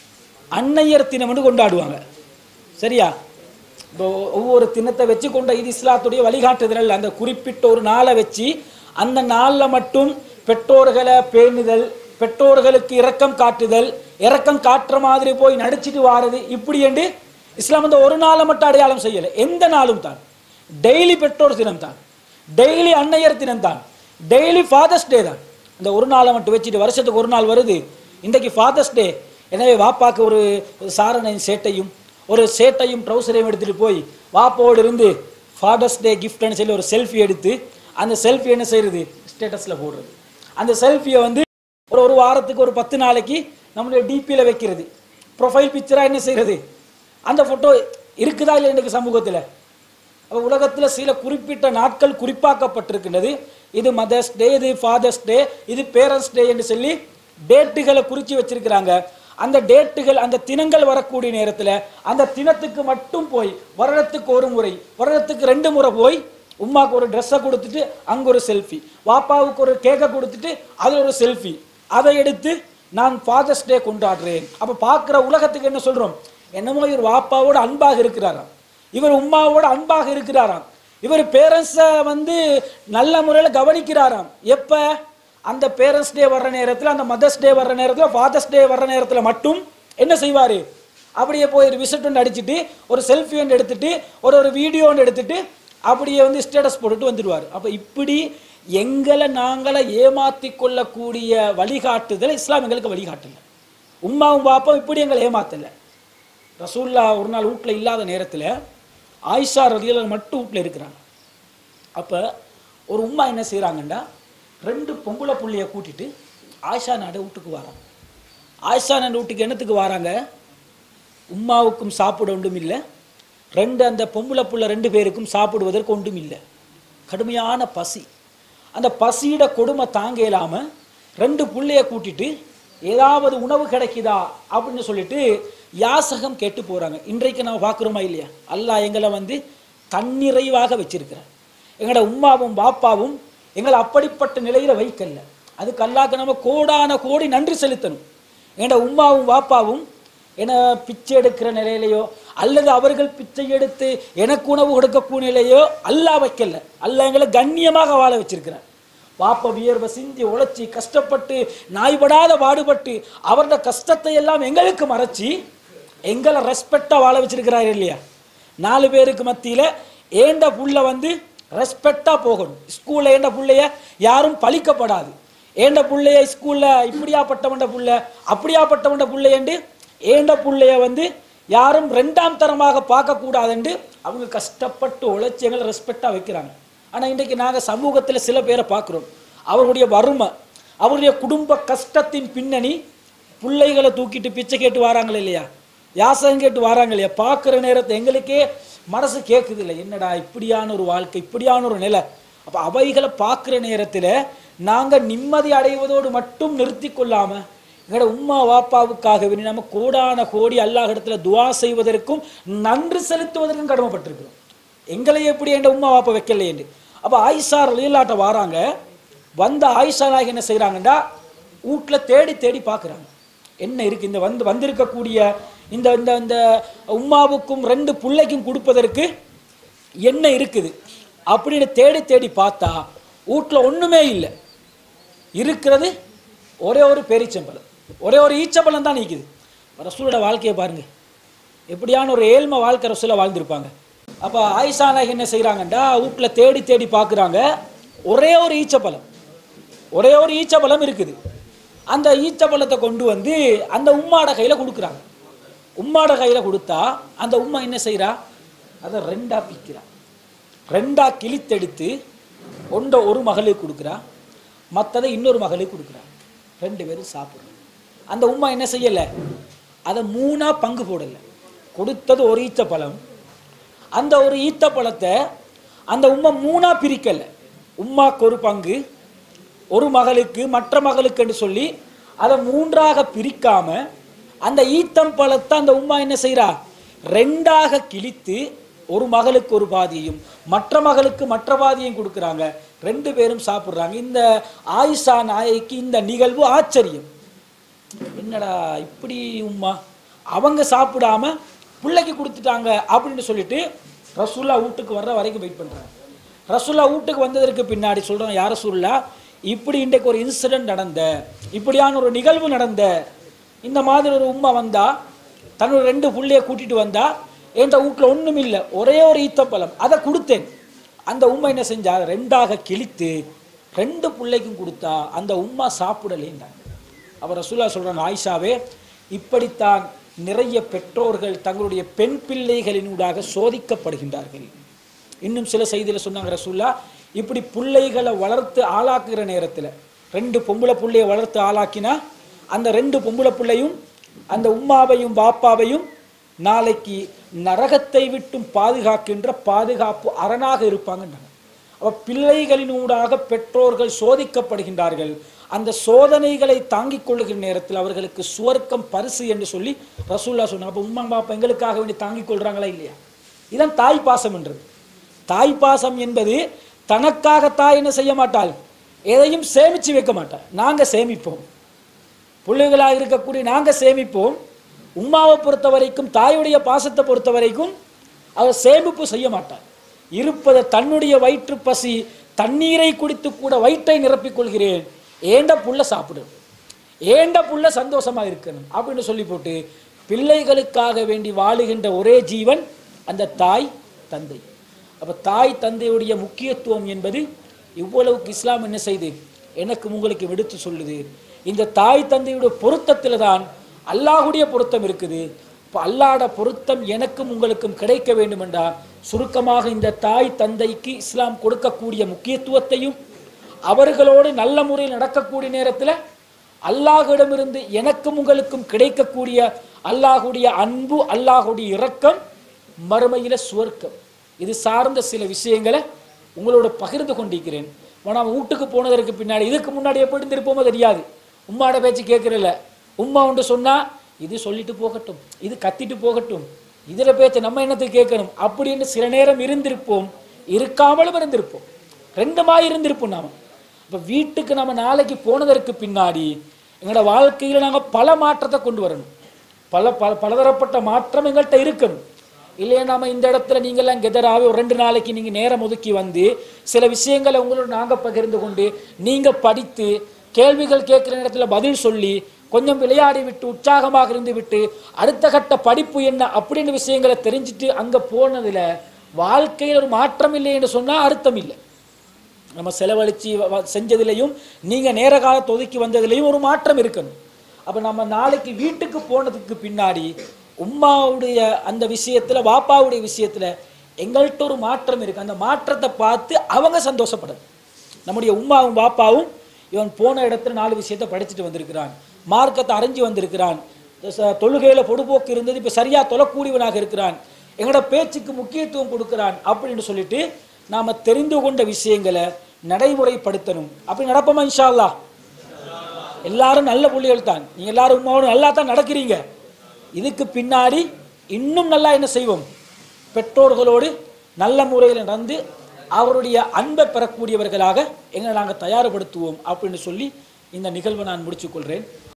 அன்னையர் தினம் என்று கொண்டாடுவாங்க சரியா இப்போ ஒவ்வொரு தினத்தை வச்சு கொண்ட இது இஸ்லாத்துடைய வழிகாட்டுதல் அந்த குறிப்பிட்ட ஒரு நாளை வச்சு அந்த நாளில் மட்டும் பெற்றோர்களை பேணுதல் பெற்றோர்களுக்கு இரக்கம் காட்டுதல் இரக்கம் காட்டுற மாதிரி போய் நடிச்சிட்டு வாரது இப்படி என்று இஸ்லாம் வந்து ஒரு நாளை மட்டும் அடையாளம் செய்யலை எந்த நாளும் தான் டெய்லி பெற்றோர் தினம் தான் டெய்லி அன்னையர் தினம் தான் டெய்லி ஃபாதர்ஸ் டே தான் இந்த ஒரு நாளை மட்டும் வச்சுட்டு வருஷத்துக்கு ஒரு நாள் வருது இன்றைக்கு ஃபாதர்ஸ் டே எனவே வாப்பாக்கு ஒரு சாரணையும் சேட்டையும் ஒரு சேட்டையும் ட்ரௌசரையும் எடுத்துகிட்டு போய் வாப்போடு இருந்து ஃபாதர்ஸ் டே கிஃப்ட்னு சொல்லி ஒரு செல்ஃபி எடுத்து அந்த செல்ஃபி என்ன செய்யறது ஸ்டேட்டஸில் போடுறது அந்த செல்ஃபியை வந்து ஒரு ஒரு வாரத்துக்கு ஒரு பத்து நாளைக்கு நம்மளுடைய டிபியில் வைக்கிறது ப்ரொஃபைல் பிக்சராக என்ன செய்யறது அந்த ஃபோட்டோ இருக்குதா இல்லை இன்றைக்கு சமூகத்தில் அப்போ உலகத்தில் சில குறிப்பிட்ட நாட்கள் குறிப்பாக்கப்பட்டிருக்கின்றது இது மதர்ஸ் டே இது ஃபாதர்ஸ் டே இது பேரண்ட்ஸ் டே என்று சொல்லி டேட்டுகளை குறித்து வச்சிருக்கிறாங்க அந்த டேட்டுகள் அந்த தினங்கள் வரக்கூடிய நேரத்தில் அந்த தினத்துக்கு மட்டும் போய் வருடத்துக்கு ஒரு முறை வருடத்துக்கு ரெண்டு முறை போய் உமாவுக்கு ஒரு ட்ரெஸ்ஸை கொடுத்துட்டு அங்கே ஒரு செல்ஃபி வாப்பாவுக்கு ஒரு கேக்கை கொடுத்துட்டு அதில் ஒரு செல்ஃபி அதை எடுத்து நான் ஃபாதர்ஸ் டே கொண்டாடுறேன் அப்போ பார்க்குற உலகத்துக்கு என்ன சொல்கிறோம் என்னமோ இவர் வாப்பாவோட அன்பாக இருக்கிறாராம் இவர் உம்மாவோட அன்பாக இருக்கிறாராம் இவர் பேரண்ட்ஸை வந்து நல்ல முறையில் கவனிக்கிறாராம் எப்போ அந்த பேரண்ட்ஸ் டே வர்ற நேரத்தில் அந்த மதர்ஸ் டே வர்ற நேரத்தில் ஃபாதர்ஸ் டே வர்ற நேரத்தில் மட்டும் என்ன செய்வார் அப்படியே போய் ஒரு விசிட் ஒன்று அடிச்சுட்டு ஒரு செல்ஃபி ஒன்று எடுத்துட்டு ஒரு ஒரு வீடியோ ஒன்று எடுத்துட்டு அப்படியே வந்து ஸ்டேட்டஸ் போட்டுட்டு வந்துடுவார் அப்போ இப்படி எங்களை நாங்களை ஏமாத்தி கொள்ளக்கூடிய வழிகாட்டுதல் இஸ்லாம் எங்களுக்கு வழிகாட்டல உம்மாவும் பாப்பாவும் இப்படி எங்களை ஏமாத்தலை ரசூல்லா ஒரு நாள் வீட்டில் இல்லாத நேரத்தில் ஆயிஷா ரதியில் மட்டும் வீட்டில் இருக்கிறாங்க அப்போ ஒரு உம்மா என்ன செய்கிறாங்கன்னா ரெண்டு பொம்பளை புள்ளைய கூட்டிட்டு ஆயிஷா நாடு வீட்டுக்கு வராங்க ஆயிஷா நாடு வீட்டுக்கு என்னத்துக்கு வராங்க உம்மாவுக்கும் சாப்பிட ஒன்றும் இல்லை ரெண்டு அந்த பொம்பளை புள்ள ரெண்டு பேருக்கும் சாப்பிடுவதற்கு ஒன்றும் இல்லை கடுமையான பசி அந்த பசியிட கொடுமை தாங்க இயலாம ரெண்டு புள்ளைய கூட்டிட்டு ஏதாவது உணவு கிடைக்குதா அப்படின்னு சொல்லிட்டு யாசகம் கேட்டு போறாங்க இன்றைக்கு நம்ம பார்க்குறோமா இல்லையா அல்லாஹ் எங்களை வந்து தன்னிறைவாக வச்சிருக்கிறார் எங்களோட உம்மாவும் பாப்பாவும் எங்களை அப்படிப்பட்ட நிலையில வைக்கல அதுக்கு அல்லாஹ்க்கு நம்ம கோடான கோடி நன்றி செலுத்தணும் எங்களோட உம்மாவும் பாப்பாவும் என பிச்சை எடுக்கிற நிலையிலையோ அல்லது அவர்கள் பிச்சை எடுத்து எனக்கு உணவு கொடுக்கக்கூடிய நிலையோ அல்லாஹ் வைக்கல அல்லாஹ் எங்களை கண்ணியமாக வாழ வச்சிருக்கிறார் வாப்ப வியர்வை சிந்தி உழைச்சி கஷ்டப்பட்டு நாய்படாத பாடுபட்டு அவரோட கஷ்டத்தை எல்லாம் எங்களுக்கு மறைச்சி எங்களை ரெஸ்பெக்டாக வாழ வச்சிருக்கிறாரு இல்லையா நாலு பேருக்கு மத்தியில் ஏண்ட புள்ள வந்து ரெஸ்பெக்டாக போகணும் ஸ்கூலில் ஏண்ட புள்ளைய யாரும் பழிக்கப்படாது ஏண்ட புள்ளைய ஸ்கூலில் இப்படியாப்பட்டவண்ட புள்ள அப்படியாப்பட்டவண்ட புள்ளையண்டு ஏண்ட புள்ளைய வந்து யாரும் ரெண்டாம் தரமாக பார்க்கக்கூடாதுண்டு அவங்க கஷ்டப்பட்டு உழைச்சி எங்களை ரெஸ்பெக்டாக வைக்கிறாங்க ஆனால் இன்றைக்கு நாங்கள் சமூகத்தில் சில பேரை பார்க்குறோம் அவர்களுடைய வறுமை அவருடைய குடும்ப கஷ்டத்தின் பின்னணி பிள்ளைகளை தூக்கிட்டு பிச்சை கேட்டு வராங்களே இல்லையா யாசகம் கேட்டு வராங்க இல்லையா பார்க்குற நேரத்தை எங்களுக்கே மனசு கேட்குது இல்லை என்னடா இப்படியான ஒரு வாழ்க்கை இப்படியான ஒரு நிலை அப்போ அவைகளை பார்க்குற நேரத்தில் நாங்கள் நிம்மதி அடைவதோடு மட்டும் நிறுத்தி கொள்ளாமல் எங்களோட உம்மா வாப்பாவுக்காக வேண்டி நம்ம கோடான கோடி அல்லாஹ் இடத்துல துவா செய்வதற்கும் நன்றி செலுத்துவதற்கும் கடமைப்பட்டிருக்கிறோம் எங்களை எப்படி என் உம்மா வாப்பா வைக்கலையேண்டு அப்போ ஆயிஷா ரலியல்லாட்ட வராங்க வந்த ஆயிஷா நாயகி என்ன செய்கிறாங்கண்டா வீட்டில் தேடி தேடி பார்க்குறாங்க என்ன இருக்கு இந்த வந்து வந்திருக்கக்கூடிய இந்த இந்த இந்த உம்மாவுக்கும் ரெண்டு பிள்ளைக்கும் கொடுப்பதற்கு என்ன இருக்குது அப்படின்னு தேடி தேடி பார்த்தா வீட்டில் ஒன்றுமே இல்லை இருக்கிறது ஒரே ஒரு பேரிச்சம்பழம் ஒரே ஒரு ஈச்சம்பழம் தான் நிற்குது ரசூலோட வாழ்க்கையை பாருங்க எப்படியான ஒரு ஏழ்மை வாழ்க்கை ரசூல வாழ்ந்திருப்பாங்க அப்போ ஆயிஷா நாயகி என்ன செய்கிறாங்கண்டா வீட்டில் தேடி தேடி பார்க்குறாங்க ஒரே ஒரு ஈச்சப்பழம் ஒரே ஒரு ஈச்சப்பழம் இருக்குது அந்த ஈச்சப்பழத்தை கொண்டு வந்து அந்த உம்மாட கையில் கொடுக்குறாங்க உம்மாட கையில் கொடுத்தா அந்த உம்மா என்ன செய்கிறா அதை ரெண்டா பிக்கிறா ரெண்டா கிழித்தெடுத்து ஒண்ட ஒரு மகளுக்கு கொடுக்குறா மற்றதை இன்னொரு மகளுக்கு கொடுக்குறா ரெண்டு பேரும் சாப்பிட்றோம் அந்த உம்மா என்ன செய்யலை அதை மூணா பங்கு போடலை கொடுத்தது ஒரு ஈச்ச பழம் அந்த ஒரு ஈத்த பழத்தை அந்த உம்மா மூணா பிரிக்கல உம்மாக்கு ஒரு பங்கு ஒரு மகளுக்கு மற்ற மகளுக்கு என்று சொல்லி அதை மூன்றாக பிரிக்காம அந்த ஈத்தம் பழத்தை அந்த உம்மா என்ன செய்றா ரெண்டாக கிழித்து ஒரு மகளுக்கு ஒரு பாதியையும் மற்ற மகளுக்கு மற்ற பாதியையும் கொடுக்குறாங்க ரெண்டு பேரும் சாப்பிட்றாங்க இந்த ஆயிஷா நாயைக்கு இந்த நிகழ்வு ஆச்சரியம் என்னடா இப்படி உம்மா அவங்க சாப்பிடாம பிள்ளைக்கு கொடுத்துட்டாங்க அப்படின்னு சொல்லிட்டு ரசூல்லா வீட்டுக்கு வர்ற வரைக்கும் வெயிட் பண்றாங்க ரசூல்லா வீட்டுக்கு வந்ததற்கு பின்னாடி சொல்றாங்க யார ரசூல்லா இப்படி இன்றைக்கு ஒரு இன்சிடென்ட் நடந்த இப்படியான ஒரு நிகழ்வு நடந்த இந்த மாதிரி ஒரு உம்மா வந்தா தன்னோட ரெண்டு புள்ளைய கூட்டிட்டு வந்தா என்கிட்ட வீட்டில் ஒன்றும் இல்லை ஒரே ஒரு ஈத்தப்பழம் அதை கொடுத்தேன் அந்த உம்மா என்ன செஞ்சா ரெண்டாக கிழித்து ரெண்டு பிள்ளைக்கும் கொடுத்தா அந்த உம்மா சாப்பிடலேன்றாங்க அவர் ரசூலா சொல்றாங்க ஆயிஷாவே இப்படித்தான் நிறைய பெற்றோர்கள் தங்களுடைய பெண் பிள்ளைகளினூடாக சோதிக்கப்படுகின்றார்கள் இன்னும் சில செய்தியில் சொன்னாங்க ரசூல்லா இப்படி பிள்ளைகளை வளர்த்து ஆளாக்குகிற நேரத்தில் ரெண்டு பொம்பளை பிள்ளைய வளர்த்து ஆளாக்கினா அந்த ரெண்டு பொம்பளை பிள்ளையும் அந்த உம்மாவையும் பாப்பாவையும் நாளைக்கு நரகத்தை விட்டும் பாதுகாக்கின்ற பாதுகாப்பு அரணாக இருப்பாங்கன்றாங்க அப்ப பிள்ளைகளினூடாக பெற்றோர்கள் சோதிக்கப்படுகின்றார்கள் அந்த சோதனைகளை தாங்கிக் கொள்ளுகிற நேரத்தில் அவர்களுக்கு சுவர்க்கம் பரிசு என்று சொல்லி ரசூல்லா சொன்னாங்க அப்போ உம்மா பாப்பா எங்களுக்காக வேண்டி தாங்கிக் கொள்றாங்களா இல்லையா இதான் தாய் பாசம் என்றது தாய் பாசம் என்பது தனக்காக தாய் என்ன செய்ய மாட்டாள் எதையும் சேமிச்சு வைக்க மாட்டாள் நாங்க சேமிப்போம் பிள்ளைகளாக இருக்கக்கூடிய நாங்க சேமிப்போம் உம்மாவை பொறுத்த வரைக்கும் தாயுடைய பாசத்தை பொறுத்த வரைக்கும் அவர் சேமிப்பு செய்ய மாட்டார் இருப்பதை தன்னுடைய வயிற்று பசி தண்ணீரை குடித்து கூட வயிற்றை நிரப்பிக் கொள்கிறேன் ஏண்ட புள்ள சாப்பிடு ஏண்ட புள்ள சந்தோஷமா இருக்கணும் அப்படின்னு சொல்லி போட்டு பிள்ளைகளுக்காக வேண்டி வாழுகின்ற ஒரே ஜீவன் அந்த தாய் தந்தை அப்ப தாய் தந்தையுடைய முக்கியத்துவம் என்பது இவ்வளவுக்கு இஸ்லாம் என்ன செய்து எனக்கு உங்களுக்கு எடுத்து சொல்லுது இந்த தாய் தந்தையுடைய பொருத்தத்தில் தான் அல்லாஹுடைய பொருத்தம் இருக்குது இப்போ அல்லாட பொருத்தம் எனக்கும் உங்களுக்கும் கிடைக்க வேண்டும் என்றால் சுருக்கமாக இந்த தாய் தந்தைக்கு இஸ்லாம் கொடுக்கக்கூடிய முக்கியத்துவத்தையும் அவர்களோடு நல்ல முறையில் நடக்கக்கூடிய நேரத்தில் அல்லாஹ்விடமிருந்து எனக்கும் உங்களுக்கும் கிடைக்கக்கூடிய அல்லாஹுடைய அன்பு அல்லாஹுடைய இரக்கம் மறுமையில சுவர்க்கம் இது சார்ந்த சில விஷயங்களை உங்களோட பகிர்ந்து கொண்டிருக்கிறேன் நாம் வீட்டுக்கு போனதற்கு பின்னாடி இதுக்கு முன்னாடி எப்படி இருந்திருப்போமோ தெரியாது உம்மாட பேச்சு கேட்கறல உம்மா ஒன்று சொன்னா இது சொல்லிட்டு போகட்டும் இது கத்திட்டு போகட்டும் இதுல பேச்சு நம்ம என்னத்துக்கு கேட்கணும் அப்படின்னு சில நேரம் இருந்திருப்போம் இருக்காமலும் இருந்திருப்போம் ரெண்டுமா இருந்திருப்போம் நாம இப்போ வீட்டுக்கு நம்ம நாளைக்கு போனதற்கு பின்னாடி எங்களோட வாழ்க்கையில் நாங்கள் பல மாற்றத்தை கொண்டு வரணும் பல பல பலதரப்பட்ட மாற்றம் எங்கள்கிட்ட இருக்கணும் இல்லையா நாம இந்த இடத்துல நீங்கள்லாம் கெதராகவே ஒரு ரெண்டு நாளைக்கு நீங்கள் நேரம் ஒதுக்கி வந்து சில விஷயங்களை உங்களோட நாங்கள் பகிர்ந்து கொண்டு நீங்கள் படித்து கேள்விகள் கேட்குற இடத்துல பதில் சொல்லி கொஞ்சம் விளையாடி விட்டு உற்சாகமாக இருந்து விட்டு அடுத்த கட்ட படிப்பு என்ன அப்படின்னு விஷயங்களை தெரிஞ்சுட்டு அங்கே போனதில் வாழ்க்கையில் ஒரு மாற்றம் இல்லை என்று சொன்னால் அர்த்தம் இல்லை நம்ம செலவழித்து செஞ்சதுலேயும் நீங்கள் நேர காலத்தை ஒதுக்கி வந்ததுலேயும் ஒரு மாற்றம் இருக்கணும் அப்போ நம்ம நாளைக்கு வீட்டுக்கு போனதுக்கு பின்னாடி உம்மாவுடைய அந்த விஷயத்தில் வாப்பாவுடைய விஷயத்தில் எங்கள்கிட்ட ஒரு மாற்றம் இருக்குது அந்த மாற்றத்தை பார்த்து அவங்க சந்தோஷப்படணும் நம்முடைய உம்மாவும் பாப்பாவும் இவன் போன இடத்துல நாலு விஷயத்தை படிச்சுட்டு வந்திருக்கிறான் மார்க்கத்தை அறிஞ்சு வந்திருக்கிறான் ச- தொழுகையில பொடுபோக்கு இருந்தது இப்போ சரியா தொழக்கூடியவனாக இருக்கிறான் எங்களோட பேச்சுக்கு முக்கியத்துவம் கொடுக்கிறான் அப்படின்னு சொல்லிட்டு நாம தெரிந்து கொண்ட விஷயங்களை நடைமுறைப்படுத்தணும் அப்படி நடப்போமா இன்ஷா அல்லாஹ் எல்லாரும் நல்ல புள்ளிகள் தான் நீங்க எல்லாரும் உமாவோட நல்லா தான் நடக்கிறீங்க இதுக்கு பின்னாடி இன்னும் நல்லா என்ன செய்வோம் பெற்றோர்களோடு நல்ல முறையில் நடந்து அவருடைய அன்பை பெறக்கூடியவர்களாக எங்களை நாங்கள் தயார்படுத்துவோம் அப்படின்னு சொல்லி இந்த நிகழ்வை நான் முடிச்சுக்கொள்கிறேன்